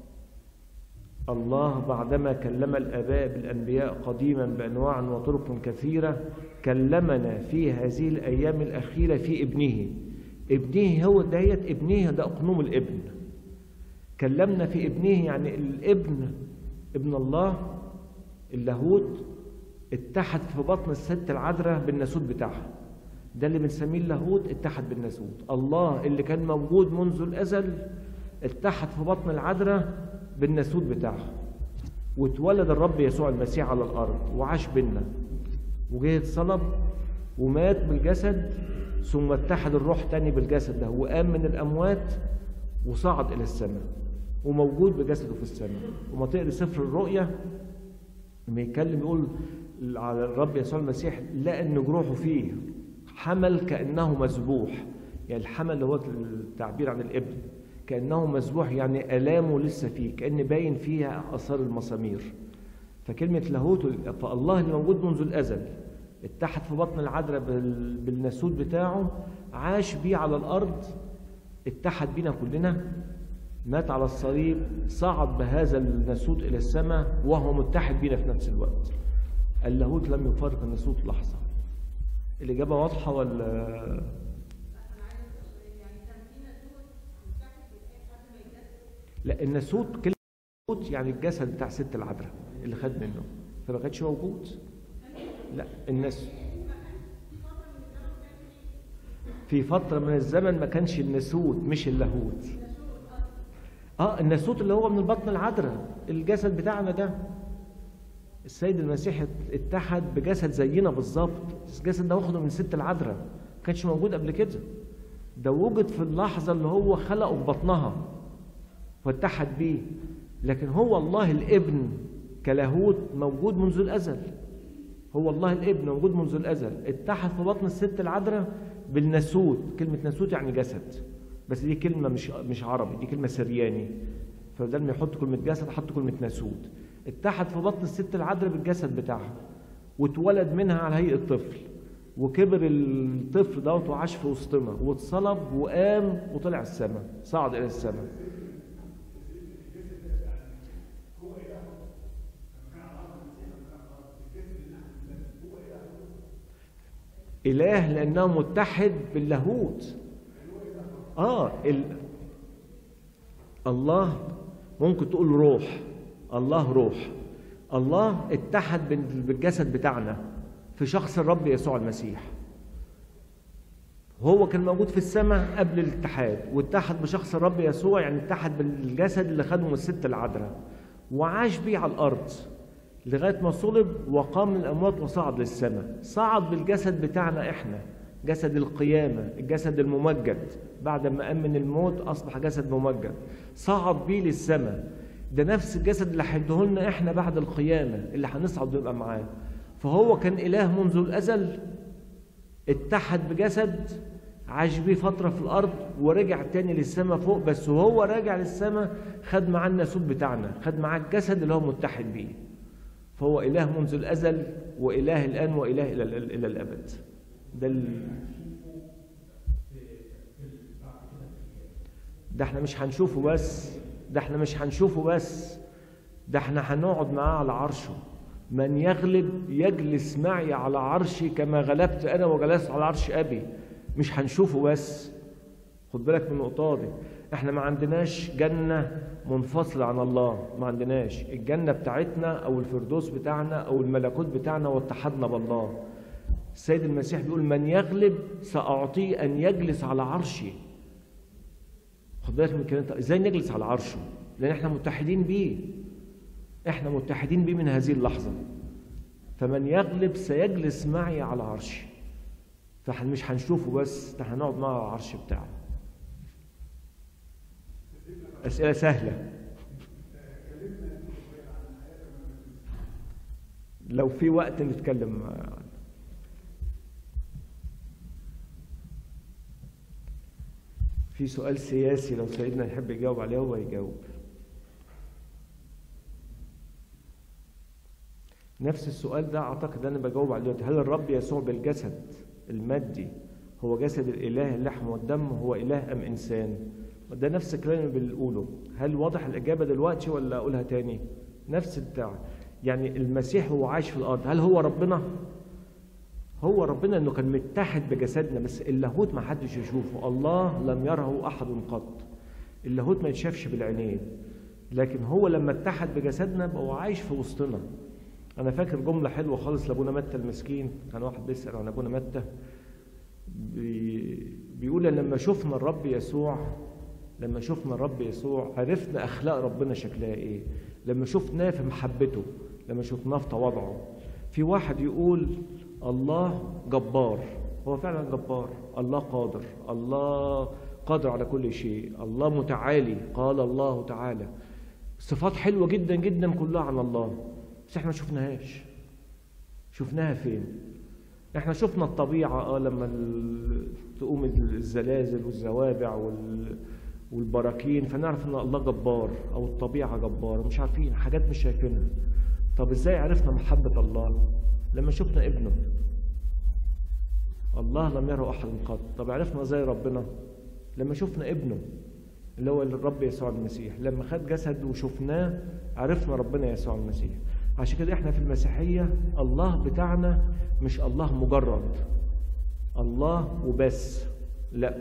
الله بعدما كلم الاباء بالانبياء قديما بانواع وطرق كثيره كلمنا في هذه الايام الاخيره في ابنه ابنه هو ديت ابنه ده اقنوم الابن كلمنا في ابنه يعني الابن ابن الله اللاهوت اتحد في بطن الست العذراء بالناسوت بتاعها ده اللي بنسميه اللاهوت اتحد بالناسوت الله اللي كان موجود منذ الازل اتحد في بطن العذراء بالناسوت بتاعها واتولد الرب يسوع المسيح على الارض وعاش بينا وجه اتصلب ومات بالجسد ثم اتحد الروح تاني بالجسد ده وقام من الاموات وصعد الى السماء وموجود بجسده في السماء وما تقري سفر الرؤيا لما يتكلم يقول على الرب يسوع المسيح لقى ان جروحه فيه حمل كانه مذبوح يعني الحمل اللي هو التعبير عن الابن كانه مذبوح يعني الامه لسه فيه كان باين فيها اثار المسامير فكلمه لاهوت فالله اللي موجود منذ الازل اتحد في بطن العذراء بالناسوت بتاعه عاش بيه على الارض اتحد بينا كلنا مات على الصليب صعد بهذا الناسوت الى السماء وهو متحد بينا في نفس الوقت اللاهوت لم يفارق الناسوت لحظه الاجابه واضحه ولا لا الناسوت كلمه يعني الجسد بتاع ست العذراء اللي خد منه فما كانش موجود لا الناس في فترة من الزمن ما كانش الناسوت مش اللاهوت اه الناسوت اللي هو من البطن العذراء الجسد بتاعنا ده السيد المسيح اتحد بجسد زينا بالظبط الجسد ده واخده من ست العذراء ما كانش موجود قبل كده ده وجد في اللحظة اللي هو خلقه في بطنها واتحد بيه لكن هو الله الابن كلاهوت موجود منذ الأزل هو الله الابن موجود منذ الازل اتحد في بطن الست العذراء بالناسوت كلمه ناسوت يعني جسد بس دي كلمه مش مش عربي دي كلمه سرياني فبدل ما يحط كلمه جسد حط كلمه ناسوت اتحد في بطن الست العذراء بالجسد بتاعها واتولد منها على هيئه طفل وكبر الطفل دوت وعاش في وسطنا واتصلب وقام وطلع السماء صعد الى السماء إله لأنه متحد باللاهوت آه ال... الله ممكن تقول روح الله روح الله اتحد بال- بالجسد بتاعنا في شخص الرب يسوع المسيح هو كان موجود في السماء قبل الاتحاد واتحد بشخص الرب يسوع يعني اتحد بالجسد اللي خده من الست العذراء وعاش بيه على الارض لغايه ما صلب وقام من الاموات وصعد للسماء صعد بالجسد بتاعنا احنا جسد القيامه الجسد الممجد بعد ما قام من الموت اصبح جسد ممجد صعد بيه للسماء ده نفس الجسد اللي هيديه لنا احنا بعد القيامه اللي هنصعد ونبقى معاه فهو كان اله منذ الازل اتحد بجسد عاش بيه فترة في الأرض ورجع تاني للسماء فوق بس وهو راجع للسماء خد معاه الناسوت بتاعنا خد معاه الجسد اللي هو متحد بيه فهو إله منذ الأزل وإله الآن وإله إلى, إلى الأبد ده ال... ده احنا مش هنشوفه بس ده احنا مش هنشوفه بس ده احنا هنقعد معاه على عرشه من يغلب يجلس معي على عرشي كما غلبت انا وجلست على عرش ابي مش هنشوفه بس خد بالك من النقطه دي احنا ما عندناش جنه منفصله عن الله ما عندناش الجنه بتاعتنا او الفردوس بتاعنا او الملكوت بتاعنا واتحدنا بالله السيد المسيح بيقول من يغلب ساعطيه ان يجلس على عرشي خد بالك من الكلام ده ازاي نجلس على عرشه لان احنا متحدين بيه احنا متحدين بيه من هذه اللحظه فمن يغلب سيجلس معي على عرشي فاحنا مش هنشوفه بس ده هنقعد معه على العرش بتاعه اسئله سهله لو في وقت نتكلم عنه في سؤال سياسي لو سيدنا يحب يجاوب عليه هو يجاوب نفس السؤال ده اعتقد انا بجاوب عليه دلوقتي هل الرب يسوع بالجسد المادي هو جسد الاله اللحم والدم هو اله ام انسان ده نفس الكلام اللي بنقوله هل واضح الاجابه دلوقتي ولا اقولها تاني نفس البتاع يعني المسيح هو عايش في الارض هل هو ربنا هو ربنا انه كان متحد بجسدنا بس اللاهوت ما حدش يشوفه الله لم يره احد قط اللاهوت ما يتشافش بالعينين لكن هو لما اتحد بجسدنا بقى هو عايش في وسطنا انا فاكر جمله حلوه خالص لابونا متى المسكين كان واحد بيسال عن ابونا متى بي بيقول إن لما شفنا الرب يسوع لما شفنا الرب يسوع عرفنا اخلاق ربنا شكلها ايه لما شفناه في محبته لما شفناه في تواضعه في واحد يقول الله جبار هو فعلا جبار الله قادر الله قادر على كل شيء الله متعالي قال الله تعالى صفات حلوة جدا جدا كلها عن الله بس احنا ما شفناهاش شفناها فين احنا شفنا الطبيعة اه لما ال- تقوم الزلازل والزوابع وال والبراكين فنعرف ان الله جبار او الطبيعة جبارة مش عارفين حاجات مش شايفينها طب ازاي عرفنا محبة الله لما شفنا ابنه الله لم يره احد قط طب عرفنا ازاي ربنا لما شفنا ابنه اللي هو الرب يسوع المسيح لما خد جسد وشفناه عرفنا ربنا يسوع المسيح عشان كده احنا في المسيحية الله بتاعنا مش الله مجرد الله وبس لا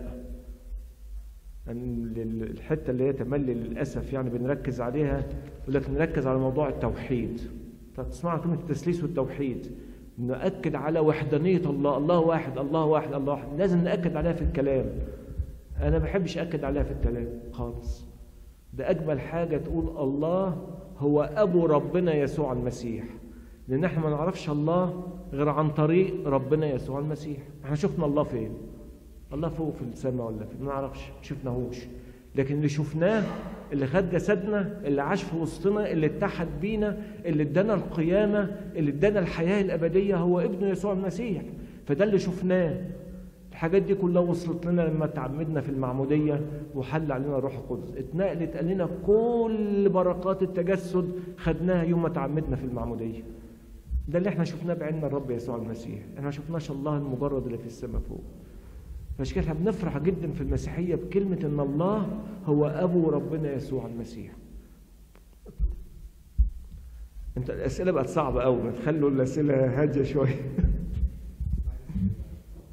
يعني الحته اللي هي تملي للاسف يعني بنركز عليها يقول لك نركز على موضوع التوحيد فتسمعوا كلمه التثليث والتوحيد نأكد على وحدانية الله الله واحد الله واحد الله واحد لازم نأكد عليها في الكلام أنا ما بحبش أكد عليها في الكلام خالص ده أجمل حاجة تقول الله هو أبو ربنا يسوع المسيح لأن احنا ما نعرفش الله غير عن طريق ربنا يسوع المسيح احنا شفنا الله فين الله فوق في السماء ولا فين ما نعرفش ما شفناهوش لكن اللي شفناه اللي خد جسدنا اللي عاش في وسطنا اللي اتحد بينا اللي ادانا القيامه اللي ادانا الحياه الابديه هو ابنه يسوع المسيح فده اللي شفناه الحاجات دي كلها وصلت لنا لما تعمدنا في المعموديه وحل علينا الروح القدس اتنقلت علينا كل بركات التجسد خدناها يوم ما تعمدنا في المعموديه ده اللي احنا شفناه بعيننا الرب يسوع المسيح احنا ما شفناش الله المجرد اللي في السماء فوق فعشان كده احنا بنفرح جدا في المسيحية بكلمة إن الله هو أبو ربنا يسوع المسيح. أنت الأسئلة بقت صعبة أوي ما تخلوا الأسئلة هادية شوية.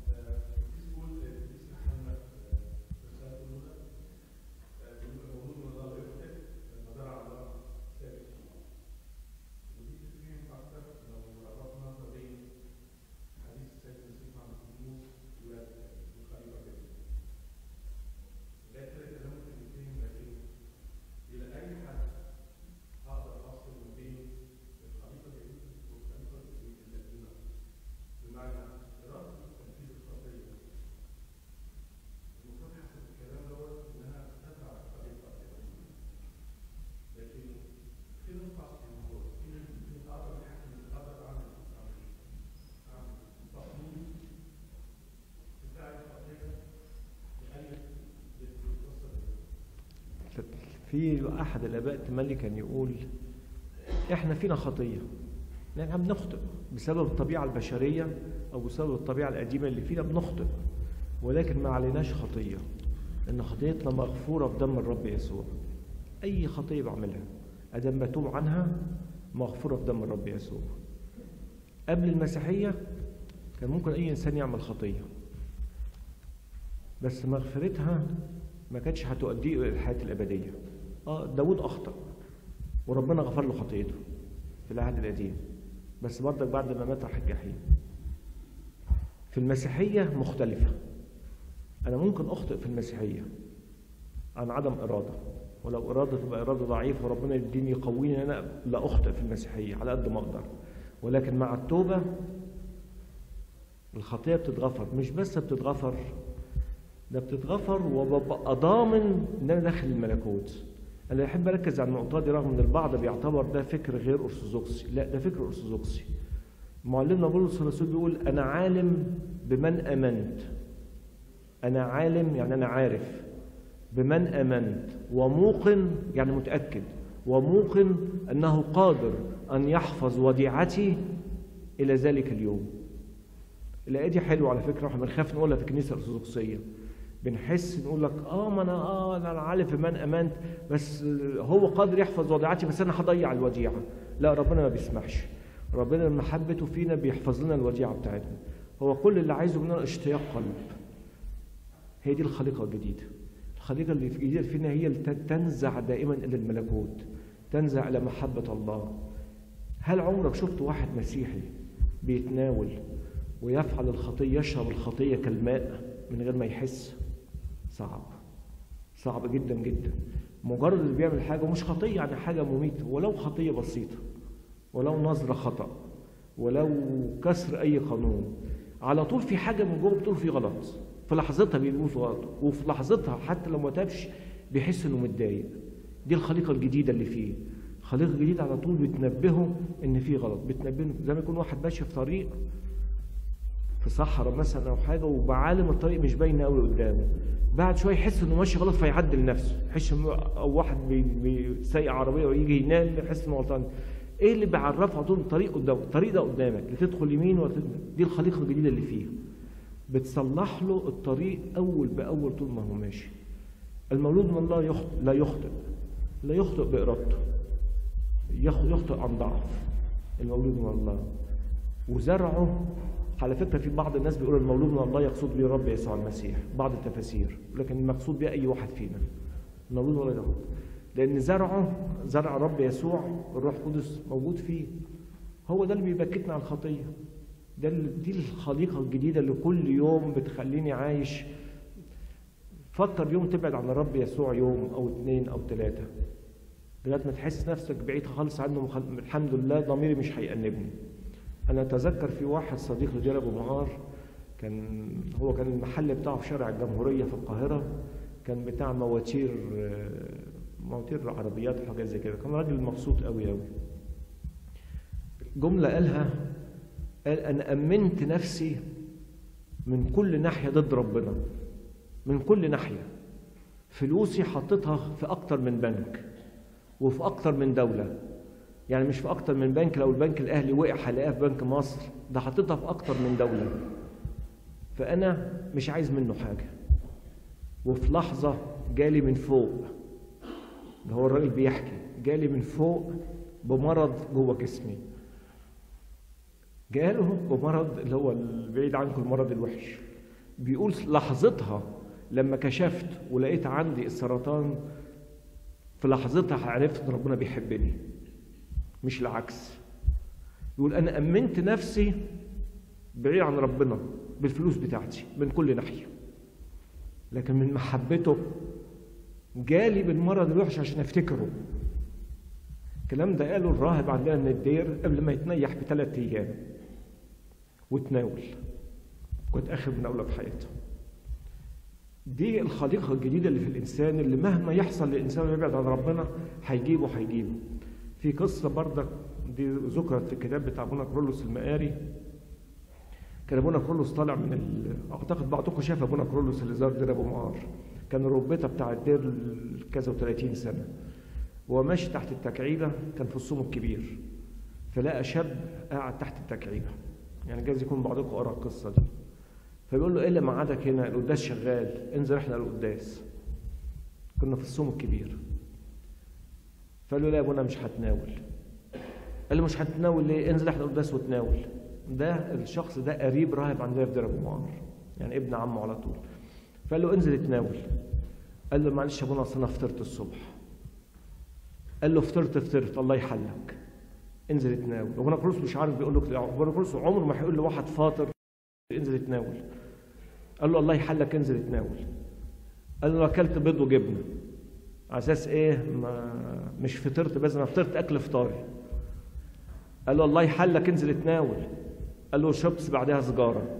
في احد الاباء التملي كان يقول احنا فينا خطيه احنا بنخطئ بسبب الطبيعه البشريه او بسبب الطبيعه القديمه اللي فينا بنخطئ ولكن ما عليناش خطيه ان خطيتنا مغفوره بدم الرب يسوع اي خطيه بعملها ادم بتوب عنها مغفوره بدم الرب يسوع قبل المسيحيه كان ممكن اي انسان يعمل خطيه بس مغفرتها ما كانتش هتؤديه الى الحياه الابديه اه داود اخطا وربنا غفر له خطيته في العهد القديم بس برضك بعد ما مات راح الجحيم في المسيحيه مختلفه انا ممكن اخطئ في المسيحيه عن عدم اراده ولو اراده تبقى اراده ضعيفه وربنا يديني يقويني انا لا اخطئ في المسيحيه على قد ما اقدر ولكن مع التوبه الخطيه بتتغفر مش بس بتتغفر ده بتتغفر وببقى ضامن ان انا داخل الملكوت انا بحب اركز على النقطه دي رغم ان البعض بيعتبر ده فكر غير ارثوذكسي لا ده فكر ارثوذكسي معلمنا بولس الرسول بيقول انا عالم بمن امنت انا عالم يعني انا عارف بمن امنت وموقن يعني متاكد وموقن انه قادر ان يحفظ وديعتي الى ذلك اليوم الايه دي حلوه على فكره احنا بنخاف نقولها في الكنيسه الارثوذكسيه بنحس نقول لك اه ما انا اه انا عارف بمن امنت بس هو قادر يحفظ وديعتي بس انا هضيع الوديعه لا ربنا ما بيسمحش ربنا من محبته فينا بيحفظ لنا الوديعه بتاعتنا هو كل اللي عايزه مننا اشتياق قلب هي دي الخليقه الجديده الخليقه اللي الجديده فينا هي اللي تنزع دائما الى الملكوت تنزع الى محبه الله هل عمرك شفت واحد مسيحي بيتناول ويفعل الخطيه يشرب الخطيه كالماء من غير ما يحس صعب صعب جدا جدا مجرد اللي بيعمل حاجه ومش خطيه يعني حاجه مميته ولو خطيه بسيطه ولو نظره خطا ولو كسر اي قانون على طول في حاجه من جوه بتقول في غلط في لحظتها بيقول في غلط وفي لحظتها حتى لو ما تابش بيحس انه متضايق دي الخليقه الجديده اللي فيه الخليقه الجديده على طول بتنبهه ان في غلط بتنبهه زي ما يكون واحد ماشي في طريق في صحراء مثلا او حاجه وبعالم الطريق مش باينه قوي قدامه بعد شويه يحس انه ماشي غلط فيعدل نفسه يحس او واحد بيسيق عربيه ويجي ينام يحس انه غلطان ايه اللي بيعرفه على طول الطريق قدامه الطريق ده قدامك لا تدخل يمين ولا تدخل دي الخليقه الجديده اللي فيه بتصلح له الطريق اول باول طول ما هو ماشي المولود من الله يخطئ لا يخطئ لا يخطئ بارادته يخطئ عن ضعف المولود من الله وزرعه على فكره في بعض الناس بيقولوا المولود من الله يقصد به الرب يسوع المسيح بعض التفاسير لكن المقصود به اي واحد فينا المولود من الله يخطئ لان زرعه زرع رب يسوع الروح القدس موجود فيه هو ده اللي بيبكتنا على الخطيه ده دي الخليقه الجديده اللي كل يوم بتخليني عايش فكر يوم تبعد عن الرب يسوع يوم او اثنين او ثلاثه لغايه ما تحس نفسك بعيد خالص عنه مخل... الحمد لله ضميري مش هيأنبني انا اتذكر في واحد صديق لجيل ابو مهار كان هو كان المحل بتاعه في شارع الجمهوريه في القاهره كان بتاع مواتير مواتير عربيات وحاجات زي كده كان راجل مبسوط قوي قوي جمله قالها قال انا امنت نفسي من كل ناحيه ضد ربنا من كل ناحيه فلوسي حطيتها في اكتر من بنك وفي اكتر من دوله يعني مش في اكتر من بنك لو البنك الاهلي وقع هلاقيها في بنك مصر ده حطيتها في اكتر من دوله فانا مش عايز منه حاجه وفي لحظه جالي من فوق ده هو الراجل بيحكي جالي من فوق بمرض جوه جسمي جاله بمرض اللي هو بعيد عنكم المرض الوحش بيقول لحظتها لما كشفت ولقيت عندي السرطان في لحظتها عرفت ان ربنا بيحبني مش العكس يقول انا امنت نفسي بعيد عن ربنا بالفلوس بتاعتي من كل ناحيه لكن من محبته جالي بالمرض الوحش عشان افتكره الكلام ده قاله الراهب عندنا من الدير قبل ما يتنيح بثلاث ايام وتناول كنت اخر مناوله في حياته دي الخليقه الجديده اللي في الانسان اللي مهما يحصل للانسان يبعد عن ربنا هيجيبه هيجيبه في قصه بردك دي ذكرت في الكتاب بتاع ابونا كرولوس المقاري كان ابونا كرولوس طالع من ال... اعتقد بعضكم شاف ابونا كرولوس اللي زار دير ابو معار كان الربيطه بتاع الدير كذا و30 سنه وهو ماشي تحت التكعيبه كان في الصوم الكبير فلقى شاب قاعد تحت التكعيبه يعني جايز يكون بعضكم قرا القصه دي فبيقول له ايه اللي مقعدك هنا القداس شغال انزل احنا القداس كنا في الصوم الكبير فقال له لا يا ابونا مش هتناول قال له مش هتناول ليه انزل احنا القداس وتناول ده الشخص ده قريب راهب عندنا في دير ابو معمر يعني ابن عمه على طول فقال له انزل اتناول قال له معلش يا ابونا اصل انا فطرت الصبح قال له فطرت فطرت الله يحلك انزل اتناول ابونا كروس مش عارف بيقول له ابونا كروس عمره ما هيقول لواحد فاطر انزل اتناول قال له الله يحلك انزل اتناول قال له اكلت بيض وجبنه على اساس ايه ما مش فطرت بس انا فطرت اكل فطاري قال له الله يحلك انزل اتناول قال له شربت بعدها سجاره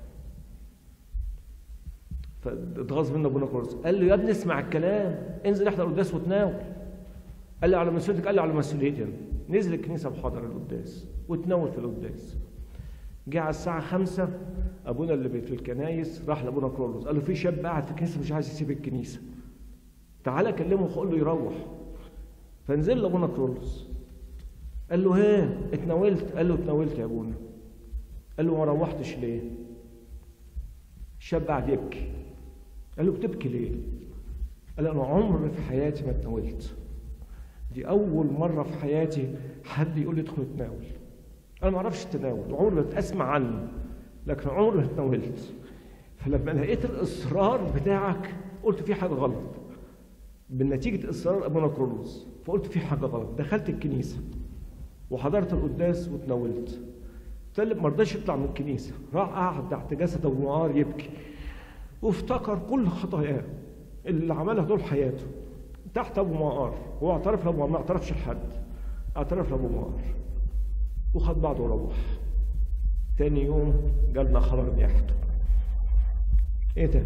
فاتغاظ منه ابونا كورس قال له يا ابني اسمع الكلام انزل احضر القداس وتناول قال لي على مسؤوليتك قال لي على مسؤوليتي أنا. نزل الكنيسه وحضر القداس وتناول في القداس جه على الساعة خمسة أبونا اللي في الكنايس راح لأبونا كرولوس قال له في شاب قاعد في الكنيسة مش عايز يسيب الكنيسة تعالى كلمه وقول له يروح فنزل لأبونا كرولوس قال له ها اتناولت قال له اتناولت يا أبونا قال له ما روحتش ليه الشاب قاعد يبكي قال له بتبكي ليه قال له أنا عمري في حياتي ما اتناولت دي أول مرة في حياتي حد يقول لي ادخل اتناول انا ما اعرفش التناول وعمري ما اسمع عنه لكن عمري ما اتناولت فلما لقيت الاصرار بتاعك قلت في حاجه غلط بنتيجه اصرار ابونا كرولوس فقلت في حاجه غلط دخلت الكنيسه وحضرت القداس واتناولت طلب ما رضاش يطلع من الكنيسه راح قعد تحت جسد ابو معار يبكي وافتكر كل خطاياه اللي عملها طول حياته تحت ابو معار هو اعترف لابو معار ما اعترفش لحد اعترف لابو معار وخد بعضه وروح تاني يوم جالنا خبر نياحته ايه ده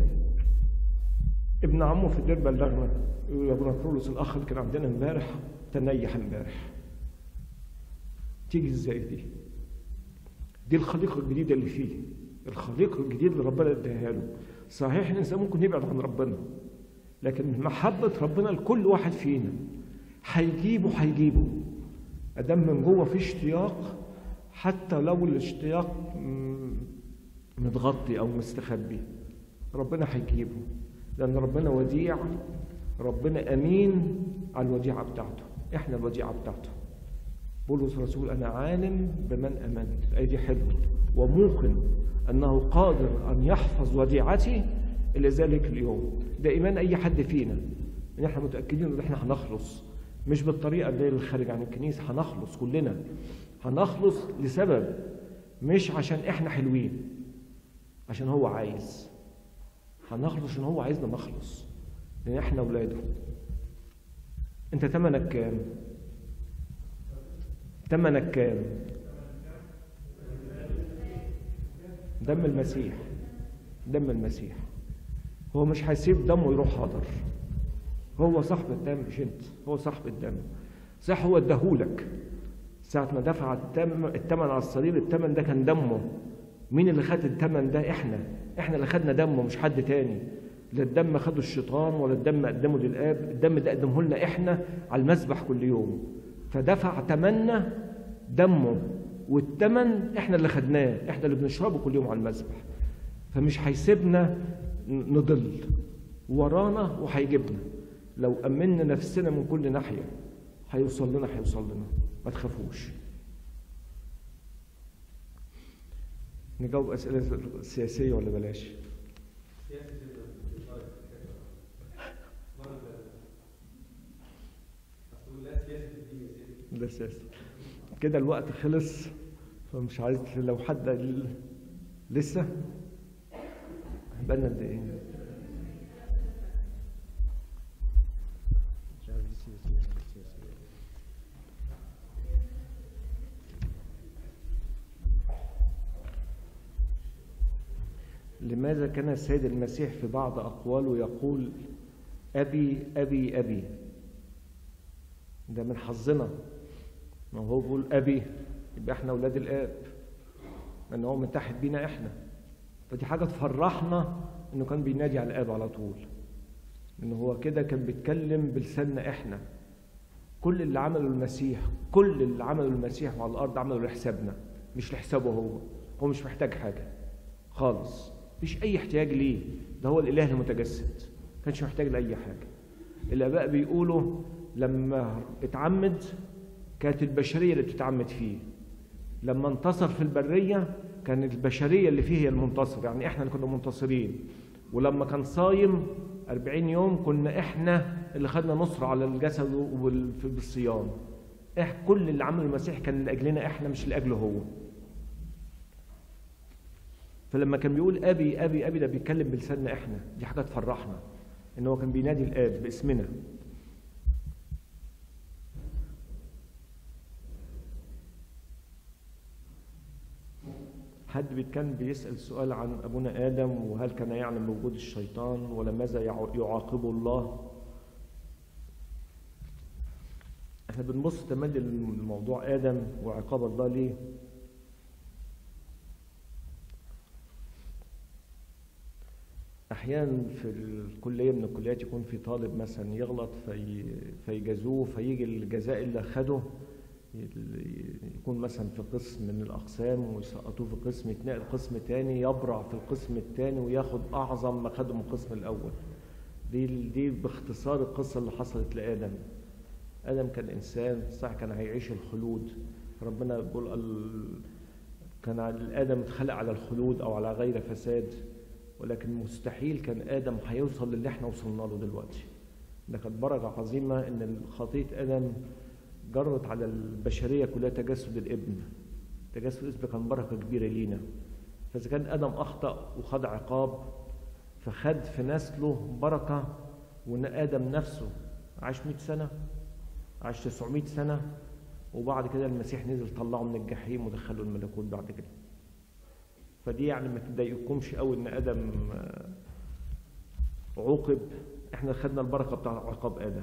ابن عمه في الدير بلغنا يقول يا ابونا كرولوس الاخ اللي كان عندنا امبارح تنيح امبارح تيجي ازاي دي دي الخليقه الجديده اللي فيه الخليقه الجديده اللي ربنا اداها له صحيح الانسان ممكن يبعد عن ربنا لكن محبه ربنا لكل واحد فينا هيجيبه هيجيبه ادام من جوه في اشتياق حتى لو الاشتياق متغطي او مستخبي ربنا هيجيبه لان ربنا وديع ربنا امين على الوديعه بتاعته احنا الوديعه بتاعته بولس الرسول انا عالم بمن امنت الايه دي حلوه وموقن انه قادر ان يحفظ وديعتي الى ذلك اليوم ده ايمان اي حد فينا ان احنا متاكدين ان احنا هنخلص مش بالطريقه اللي الخارج عن الكنيسه هنخلص كلنا هنخلص لسبب مش عشان احنا حلوين عشان هو عايز هنخلص عشان هو عايزنا نخلص لان احنا اولاده انت تمنك كام تمنك كام دم المسيح دم المسيح هو مش هيسيب دمه يروح حاضر هو صاحب الدم مش انت هو صاحب الدم صح هو اداهولك ساعة ما دفع التم الثمن على الصليب الثمن ده كان دمه مين اللي خد الثمن ده احنا احنا اللي خدنا دمه مش حد تاني لا الدم خده الشيطان ولا الدم قدمه للاب الدم ده قدمه لنا احنا على المذبح كل يوم فدفع ثمننا دمه والثمن احنا اللي خدناه احنا اللي بنشربه كل يوم على المذبح فمش هيسيبنا نضل ورانا وهيجيبنا لو أمنا نفسنا من كل ناحية هيوصل لنا هيوصل لنا ما تخافوش نجاوب أسئلة سياسية ولا بلاش ده سياسي كده الوقت خلص فمش عايز لو حد لسه بقالنا قد ايه؟ لماذا كان السيد المسيح في بعض أقواله يقول أبي أبي أبي ده من حظنا ما هو بيقول أبي يبقى احنا أولاد الآب لأن هو متحد بينا احنا فدي حاجة تفرحنا إنه كان بينادي على الآب على طول ان هو كده كان بيتكلم بلساننا احنا كل اللي عمله المسيح كل اللي عمله المسيح على الارض عمله لحسابنا مش لحسابه هو هو مش محتاج حاجه خالص مفيش اي احتياج ليه ده هو الاله المتجسد كانش محتاج لاي حاجه الاباء بيقولوا لما اتعمد كانت البشريه اللي بتتعمد فيه لما انتصر في البريه كانت البشريه اللي فيه هي المنتصر يعني احنا اللي كنا منتصرين ولما كان صايم أربعين يوم كنا احنا اللي خدنا نصر على الجسد بالصيام إح كل اللي عمله المسيح كان لاجلنا احنا مش لاجله هو فلما كان بيقول ابي ابي ابي ده بيتكلم بلساننا احنا دي حاجه تفرحنا ان هو كان بينادي الاب باسمنا حد كان بيسأل سؤال عن أبونا آدم وهل كان يعلم بوجود الشيطان ولماذا يعاقبه الله احنا بنبص تملي لموضوع آدم وعقاب الله ليه أحيانا في الكلية من الكليات يكون في طالب مثلا يغلط في فيجازوه فيجي الجزاء اللي أخده يكون مثلا في قسم من الأقسام ويسقطوه في قسم يتنقل قسم تاني يبرع في القسم التاني وياخد أعظم ما خده من القسم الأول دي دي باختصار القصة اللي حصلت لآدم آدم كان إنسان صح كان هيعيش الخلود ربنا بيقول ال... كان آدم اتخلق على الخلود أو على غير فساد ولكن مستحيل كان آدم هيوصل للي احنا وصلنا له دلوقتي ده كانت بركة عظيمة إن خطية آدم جرت على البشرية كلها تجسد الابن تجسد الابن كان بركة كبيرة لينا فإذا كان آدم أخطأ وخد عقاب فخد في نسله بركة وإن آدم نفسه عاش 100 سنة عاش 900 سنة وبعد كده المسيح نزل طلعه من الجحيم ودخله الملكوت بعد كده فدي يعني ما تضايقكمش قوي ان ادم عوقب احنا خدنا البركه بتاع عقاب ادم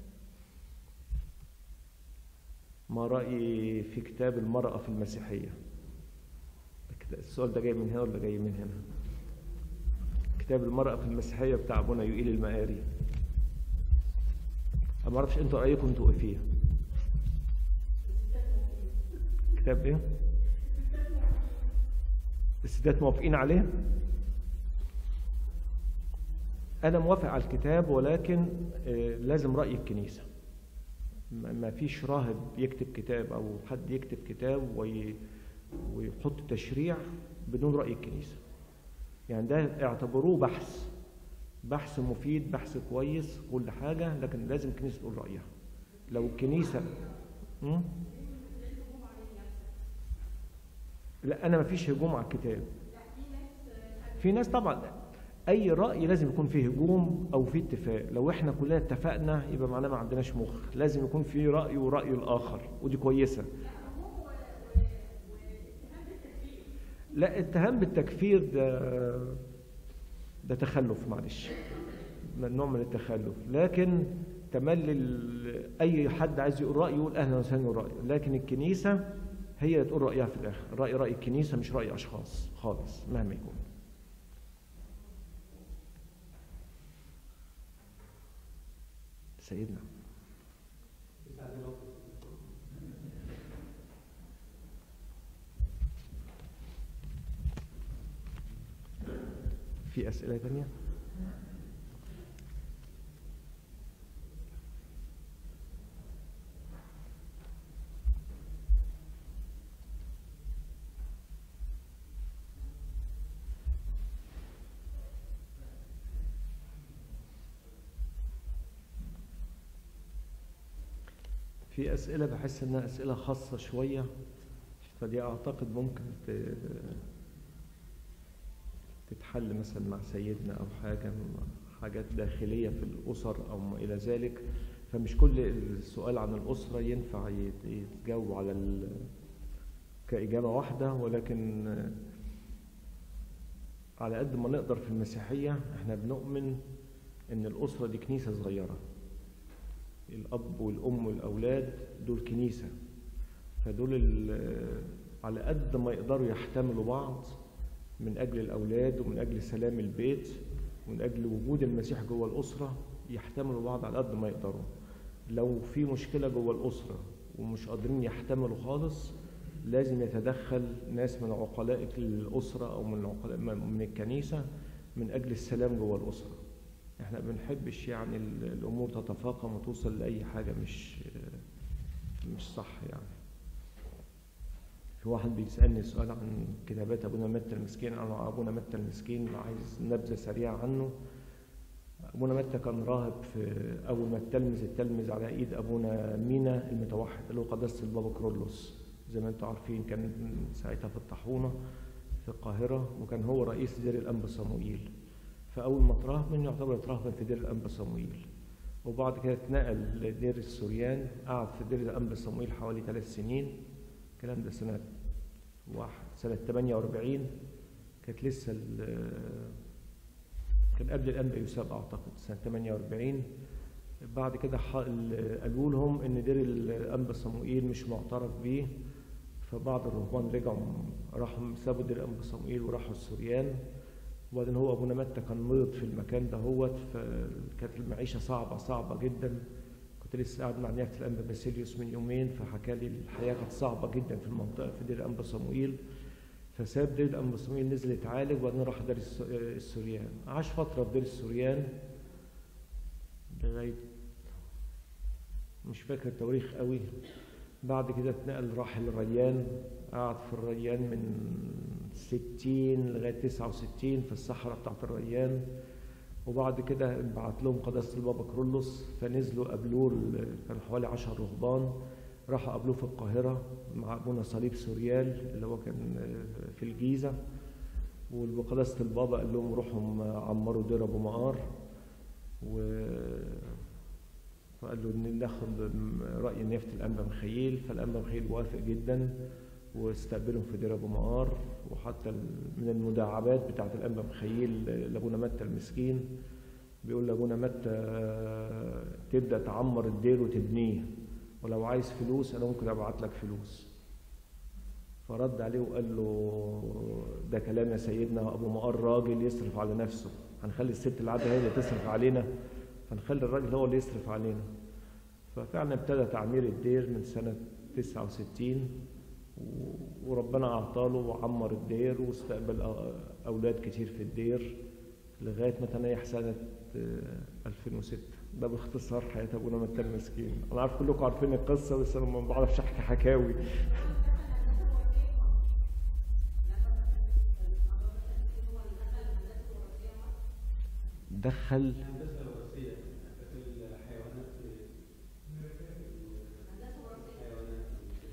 ما رايي في كتاب المراه في المسيحيه السؤال ده جاي من هنا ولا جاي من هنا كتاب المراه في المسيحيه بتاع ابونا يوئيل المقاري انا ما اعرفش انتوا رايكم انتوا ايه فيها كتاب ايه الستات موافقين عليه أنا موافق على الكتاب ولكن لازم رأي الكنيسة ما فيش راهب يكتب كتاب أو حد يكتب كتاب ويحط تشريع بدون رأي الكنيسة يعني ده اعتبروه بحث بحث مفيد بحث كويس كل حاجة لكن لازم الكنيسة تقول رأيها لو الكنيسة م? لا انا ما فيش هجوم على الكتاب في ناس طبعا اي راي لازم يكون فيه هجوم او فيه اتفاق لو احنا كلنا اتفقنا يبقى معناه ما عندناش مخ لازم يكون في راي وراي الاخر ودي كويسه لا اتهام بالتكفير ده ده تخلف معلش نوع من التخلف لكن تملي اي حد عايز يقول رايه يقول اهلا وسهلا رايه لكن الكنيسه هي اللي تقول رأيها في الآخر رأي رأي الكنيسة مش رأي أشخاص خالص مهما يكون سيدنا في أسئلة تانية؟ في أسئلة بحس إنها أسئلة خاصة شوية فدي أعتقد ممكن تتحل مثلا مع سيدنا أو حاجة حاجات داخلية في الأسر أو ما إلى ذلك فمش كل السؤال عن الأسرة ينفع يتجاوب على كإجابة واحدة ولكن على قد ما نقدر في المسيحية احنا بنؤمن إن الأسرة دي كنيسة صغيرة الأب والأم والأولاد دول كنيسة فدول على قد ما يقدروا يحتملوا بعض من أجل الأولاد ومن أجل سلام البيت ومن اجل وجود المسيح جوه الاسره يحتملوا بعض على قد ما يقدروا لو في مشكله جوه الاسره ومش قادرين يحتملوا خالص لازم يتدخل ناس من عقلاء الاسره او من عقلاء من الكنيسه من اجل السلام جوه الاسره احنا ما بنحبش يعني ال- الامور تتفاقم وتوصل لاي حاجه مش مش صح يعني في واحد بيسالني سؤال عن كتابات ابونا متى المسكين انا ابونا متى المسكين عايز نبذه سريعه عنه ابونا متى كان راهب في اول ما التلمذ التلمذ على ايد ابونا مينا المتوحد اللي هو قداسه البابا كرولوس زي ما انتم عارفين كان ساعتها في الطاحونه في القاهره وكان هو رئيس دير الانبا صموئيل فاول ما اتراهب يعتبر اتراهب في دير الانبا صموئيل وبعد كده اتنقل لدير السوريان قعد في دير الانبا صموئيل حوالي ثلاث سنين الكلام ده سنه واحد سنه 48 كانت لسه ال- كان قبل الانبا يساب اعتقد سنه 48 بعد كده ح- ال- قالوا لهم ان دير الانبا صموئيل مش معترف بيه فبعض الرهبان رجعوا راحوا سابوا دير الانبا صموئيل وراحوا السوريان وبعدين هو ابونا متى كان مرض في المكان دهوت فكانت المعيشه صعبه صعبه جدا كنت لسه قاعد مع نيافه الانبا باسيليوس من يومين فحكى لي الحياه كانت صعبه جدا في المنطقه في دير الانبا صموئيل فساب دير الانبا صموئيل نزل يتعالج وبعدين راح دير الس- السوريان عاش فتره في دير السوريان لغايه مش فاكر التواريخ قوي بعد كده اتنقل راح الريان قعد في الريان من ستين لغاية تسعة وستين في الصحراء بتاعت الريان وبعد كده بعت لهم قداسة البابا كرولوس فنزلوا قابلوه ال- كانوا حوالي عشر رهبان راحوا قابلوه في القاهرة مع أبونا صليب سوريال اللي هو كان في الجيزة وقداسة البابا قال لهم روحوا عمروا دير أبو مقار و فقال له ان ناخد راي نيافه الانبا مخيل فالانبا مخيل وافق جدا واستقبلهم في دير ابو مقار وحتى ال- من المداعبات بتاعت الانبا مخيل لابونا متى المسكين بيقول لابونا متى تبدا تعمر الدير وتبنيه ولو عايز فلوس انا ممكن ابعت لك فلوس فرد عليه وقال له ده كلام يا سيدنا ابو مقار راجل يصرف على نفسه هنخلي الست العاده هي اللي تصرف علينا فنخلي الراجل هو اللي يصرف علينا ففعلا ابتدى تعمير الدير من سنة 69 و- وربنا أعطاله وعمر الدير واستقبل أ- أولاد كتير في الدير لغاية ما تنيح سنة آه، 2006 ده باختصار حياة أبونا متى المسكين أنا عارف كلكم عارفين القصة بس أنا ما بعرفش أحكي حكاوي دخل الهندسه الوراثيه في الحيوانات الحيوانات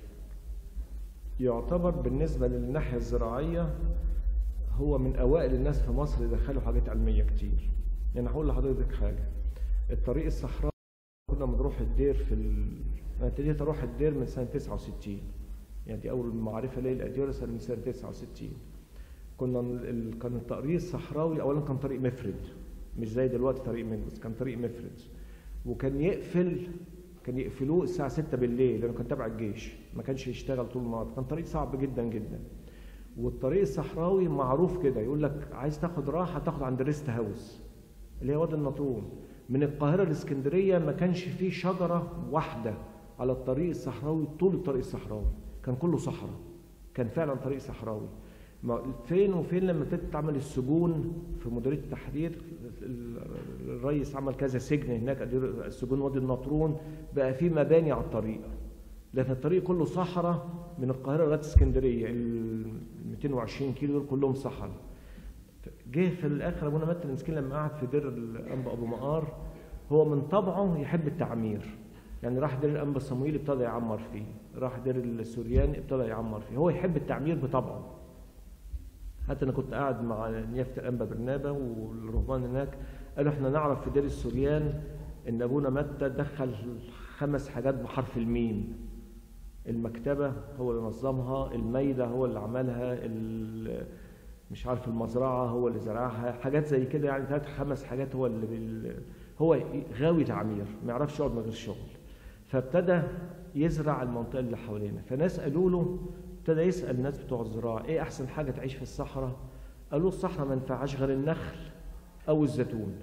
يعتبر بالنسبة للناحية الزراعية هو من أوائل الناس في مصر دخلوا حاجات علمية كتير يعني هقول لحضرتك حاجة الطريق الصحراوي كنا بنروح الدير في ال... أنا ابتديت أروح الدير من سنة 69 يعني دي أول معرفة ليا الأديرة سنة من سنة 69 كنا ال... كان الطريق الصحراوي أولا كان طريق مفرد مش زي دلوقتي طريق منجز كان طريق مفرد وكان يقفل كان يقفلوه الساعة 6 بالليل لأنه كان تبع الجيش ما كانش يشتغل طول النهار كان طريق صعب جدا جدا والطريق الصحراوي معروف كده يقول لك عايز تاخد راحة تاخد عند الريست هاوس اللي هي وادي النطرون من القاهرة لاسكندرية ما كانش فيه شجرة واحدة على الطريق الصحراوي طول الطريق الصحراوي كان كله صحراء كان فعلا طريق صحراوي ما- فين وفين لما ابتدت تعمل السجون في مديريه التحرير ال- الرئيس عمل كذا سجن هناك أدير- السجون وادي النطرون بقى في مباني على الطريق لكن الطريق كله صحراء من القاهره لغايه اسكندريه ال 220 كيلو دول كلهم صحراء جه في الاخر ابونا متى المسكين لما قعد في دير الانبا ابو مقار هو من طبعه يحب التعمير يعني راح دير الانبا صمويل ابتدى يعمر فيه راح دير السوريان ابتدى يعمر فيه هو يحب التعمير بطبعه حتى انا كنت قاعد مع نيافه الانبا برنابا والرهبان هناك قالوا احنا نعرف في دير السوريان ان ابونا متى دخل خمس حاجات بحرف الميم المكتبه هو اللي نظمها الميده هو اللي عملها ال- مش عارف المزرعه هو اللي زرعها حاجات زي كده يعني ثلاث خمس حاجات هو اللي بال... هو غاوي تعمير ما يعرفش يقعد من غير شغل فابتدى يزرع المنطقه اللي حوالينا فناس قالوا له ابتدى يسال الناس بتوع الزراعه ايه احسن حاجه تعيش في الصحراء قالوا الصحراء ما ينفعهاش غير النخل او الزيتون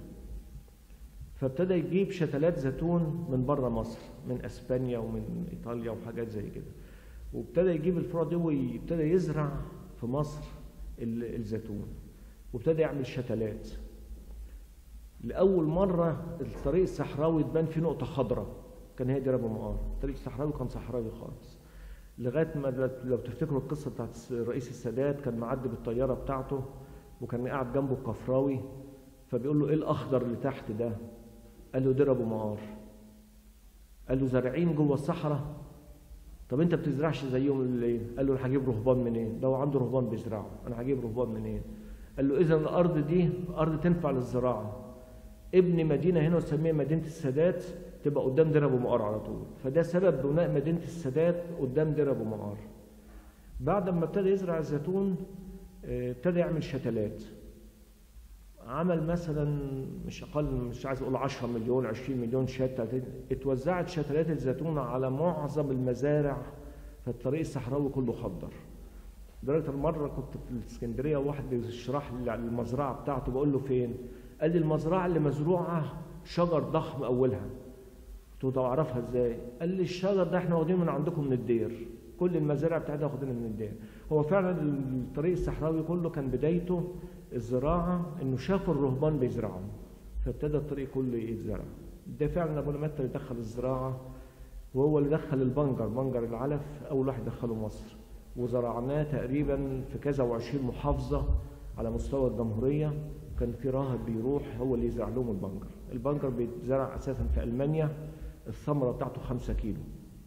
فابتدى يجيب شتلات زيتون من بره مصر من اسبانيا ومن ايطاليا وحاجات زي كده وابتدى يجيب الفروع دي وابتدى يزرع في مصر ال- الزيتون وابتدى يعمل شتلات لاول مره الطريق الصحراوي تبان فيه نقطه خضراء كان هي دير ابو مقار الطريق الصحراوي كان صحراوي خالص لغايه ما لو تفتكروا القصه بتاعت رئيس السادات كان معدي بالطياره بتاعته وكان قاعد جنبه الكفراوي فبيقول له ايه الاخضر اللي تحت ده قال له دير ابو مقار قال له زارعين جوه الصحراء طب انت بتزرعش زيهم ليه قال له انا هجيب رهبان منين ده هو عنده رهبان بيزرعوا انا هجيب رهبان منين قال له اذا الارض دي ارض تنفع للزراعه ابني مدينه هنا وسميها مدينه السادات تبقى قدام دير ابو مقار على طول فده سبب بناء مدينه السادات قدام دير ابو مقار بعد ما ابتدى يزرع الزيتون اه، ابتدى يعمل شتلات عمل مثلا مش اقل مش عايز اقول 10 مليون 20 مليون شتله اتوزعت شتلات الزيتون على معظم المزارع فالطريق الصحراوي كله خضر لدرجه المره كنت في الاسكندريه وواحد بيشرح لي على المزرعه بتاعته بقول له فين؟ قال لي المزرعه اللي مزروعه شجر ضخم اولها قلت له طب اعرفها ازاي؟ قال لي الشجر ده احنا واخدينه من عندكم من الدير كل المزارع بتاعتنا واخدينها من الدير هو فعلا الطريق الصحراوي كله كان بدايته الزراعه انه شافوا الرهبان بيزرعوا فابتدى الطريق كله يتزرع ده فعلا ابونا متى اللي دخل الزراعه وهو اللي دخل البنجر بنجر العلف اول واحد دخله مصر وزرعناه تقريبا في كذا وعشرين محافظه على مستوى الجمهوريه كان في راهب بيروح هو اللي يزرع لهم البنجر البنجر بيتزرع اساسا في المانيا الثمره بتاعته خمسة كيلو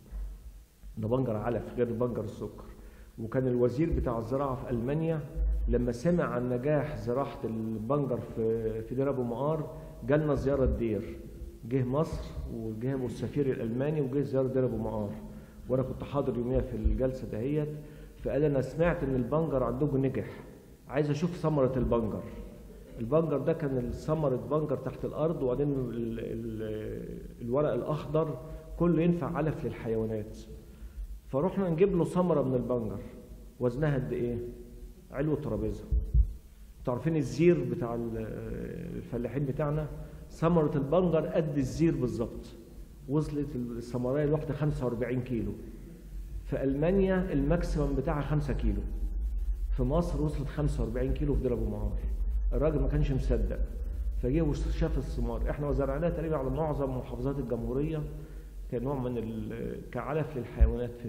ده بنجر علف غير بنجر السكر وكان الوزير بتاع الزراعه في المانيا لما سمع عن نجاح زراعه البنجر في في دير ابو مقار جالنا زياره الدير جه مصر وجه السفير الالماني وجه زياره دير ابو مقار وانا كنت حاضر يوميها في الجلسه دهيت فقال انا سمعت ان البنجر عندكم نجح عايز اشوف ثمره البنجر البنجر ده كان ثمره بنجر تحت الارض وبعدين ال ال الورق الاخضر كله ينفع علف للحيوانات فرحنا نجيب له ثمره من البنجر وزنها قد ايه علو ترابيزه انتوا عارفين الزير بتاع الفلاحين بتاعنا ثمره البنجر قد الزير بالظبط وصلت الثمريه الواحده 45 كيلو في المانيا الماكسيمم بتاعها 5 كيلو في مصر وصلت 45 كيلو في دير ابو مهار الراجل ما كانش مصدق فجه وشاف الثمار احنا وزرعناها تقريبا على معظم محافظات الجمهوريه كنوع من كعلف للحيوانات في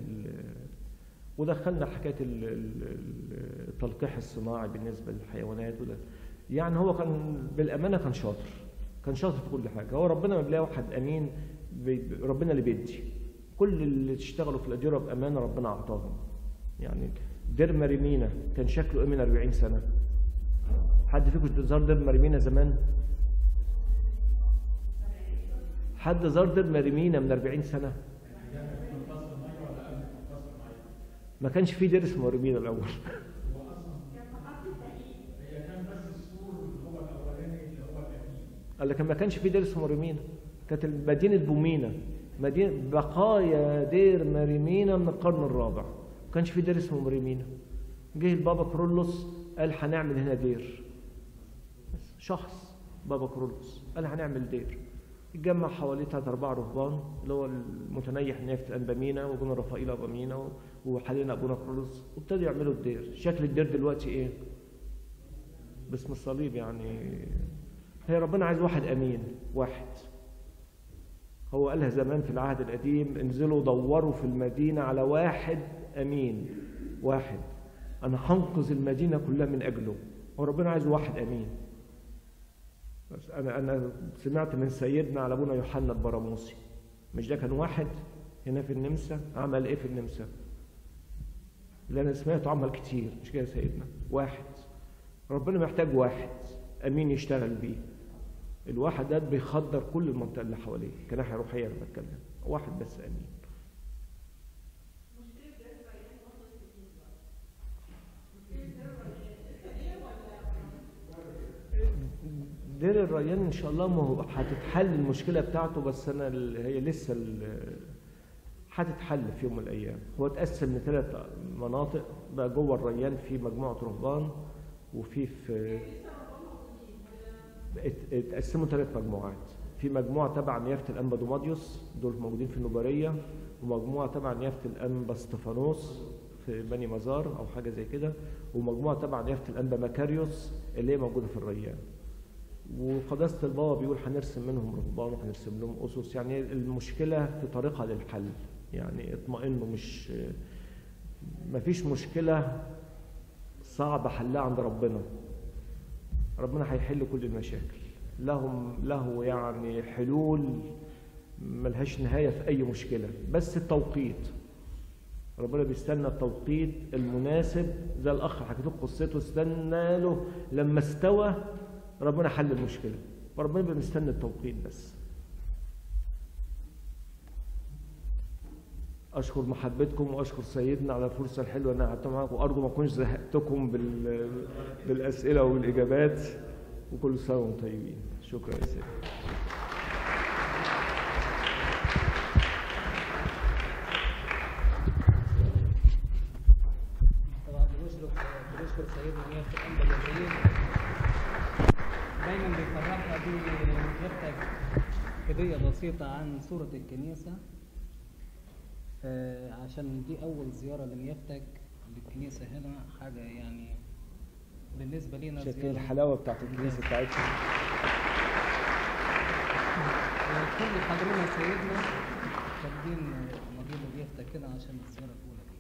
ودخلنا حكايه التلقيح الصناعي بالنسبه للحيوانات وده يعني هو كان بالامانه كان شاطر كان شاطر في كل حاجه هو ربنا ما بيلاقي واحد امين ربنا اللي بيدي كل اللي اشتغلوا في الاديره بامانه ربنا اعطاهم يعني دير مريمينا كان شكله ايه من 40 سنه حد فيكم زار دير مريمينا زمان حد زار دير مريمينا من 40 سنه ما كانش في دير اسمه مريمينا الاول قال لك ما كانش في دير اسمه مريمينا كانت مدينه بومينا مدينه بقايا دير مريمينا من القرن الرابع ما كانش في دير اسمه مريمينا جه البابا كرولوس قال هنعمل هنا دير شخص بابا كرولوس قال هنعمل دير اتجمع حواليه ثلاث اربع رهبان اللي هو المتنيح نيافه الانبامينا وابونا رفائيل ابامينا وحاليا ابونا كرولوس وابتدوا يعملوا الدير شكل الدير دلوقتي ايه باسم الصليب يعني هي ربنا عايز واحد امين واحد هو قالها زمان في العهد القديم انزلوا دوروا في المدينه على واحد امين واحد انا هنقذ المدينه كلها من اجله هو ربنا عايز واحد امين بس انا انا سمعت من سيدنا على ابونا يوحنا البراموسي مش ده كان واحد هنا في النمسا عمل ايه في النمسا اللي انا سمعته عمل كتير مش كده سيدنا واحد ربنا محتاج واحد امين يشتغل بيه الواحد ده بيخدر كل المنطقه اللي حواليه كناحيه روحيه انا بتكلم واحد بس امين دير الريان ان شاء الله ما هو هتتحل المشكله بتاعته بس انا هي لسه هتتحل في يوم من الايام هو اتقسم لثلاث مناطق بقى جوه الريان في مجموعه رهبان وفي في ات- اتقسموا ثلاث مجموعات في مجموعة تبع نيافة الأنبا دوماديوس دول موجودين في النوبارية ومجموعة تبع نيافة الأنبا استفانوس في بني مزار أو حاجة زي كده ومجموعة تبع نيافة الأنبا مكاريوس اللي هي موجودة في الريان وقداسة البابا بيقول هنرسم منهم رهبان وهنرسم لهم أسس يعني المشكلة في طريقها للحل يعني اطمئنوا مش مفيش مشكلة صعب حلها عند ربنا ربنا هيحل كل المشاكل لهم له يعني حلول ملهاش نهاية في أي مشكلة بس التوقيت ربنا بيستنى التوقيت المناسب زي الأخ حكيت لكم قصته استنى له لما استوى ربنا حل المشكلة فربنا بيبقى مستني التوقيت بس أشكر محبتكم وأشكر سيدنا على الفرصة الحلوة إن أنا قعدت معاكم وأرجو ما أكونش زهقتكم بال... بالأسئلة والإجابات وكل سنة وأنتم طيبين شكرا يا سيدي طبعا بنشكر بنشكر سيدنا نيافة الأنبا الجزائر دايما بيفرحنا بنكتب هدية بسيطة عن صورة الكنيسة آه، عشان دي أول زيارة لنيافتك للكنيسة هنا حاجة يعني بالنسبة لينا شايفين زيارة الحلاوة بتاعت الكنيسة بتاعتكم كل حضرنا سيدنا واخدين مضيبة نيافتك كده عشان الزيارة الأولى دي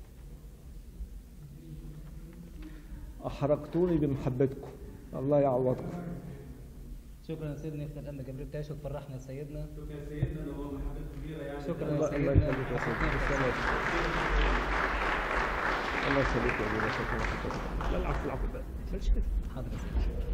أحرقتوني بمحبتكم الله يعوضكم شكرا يا سيدنا نيافة الأنبا جبريل تعيش وتفرحنا يا سيدنا شكرا يا سيدنا ده هو محبة كبيرة يعني شكرا يا الله الله سيدنا يخليك يا سيدي تسلم. الله يخليك يا ابونا شكرا لا العفو العفو بقى مش كده حاضر يا سيدنا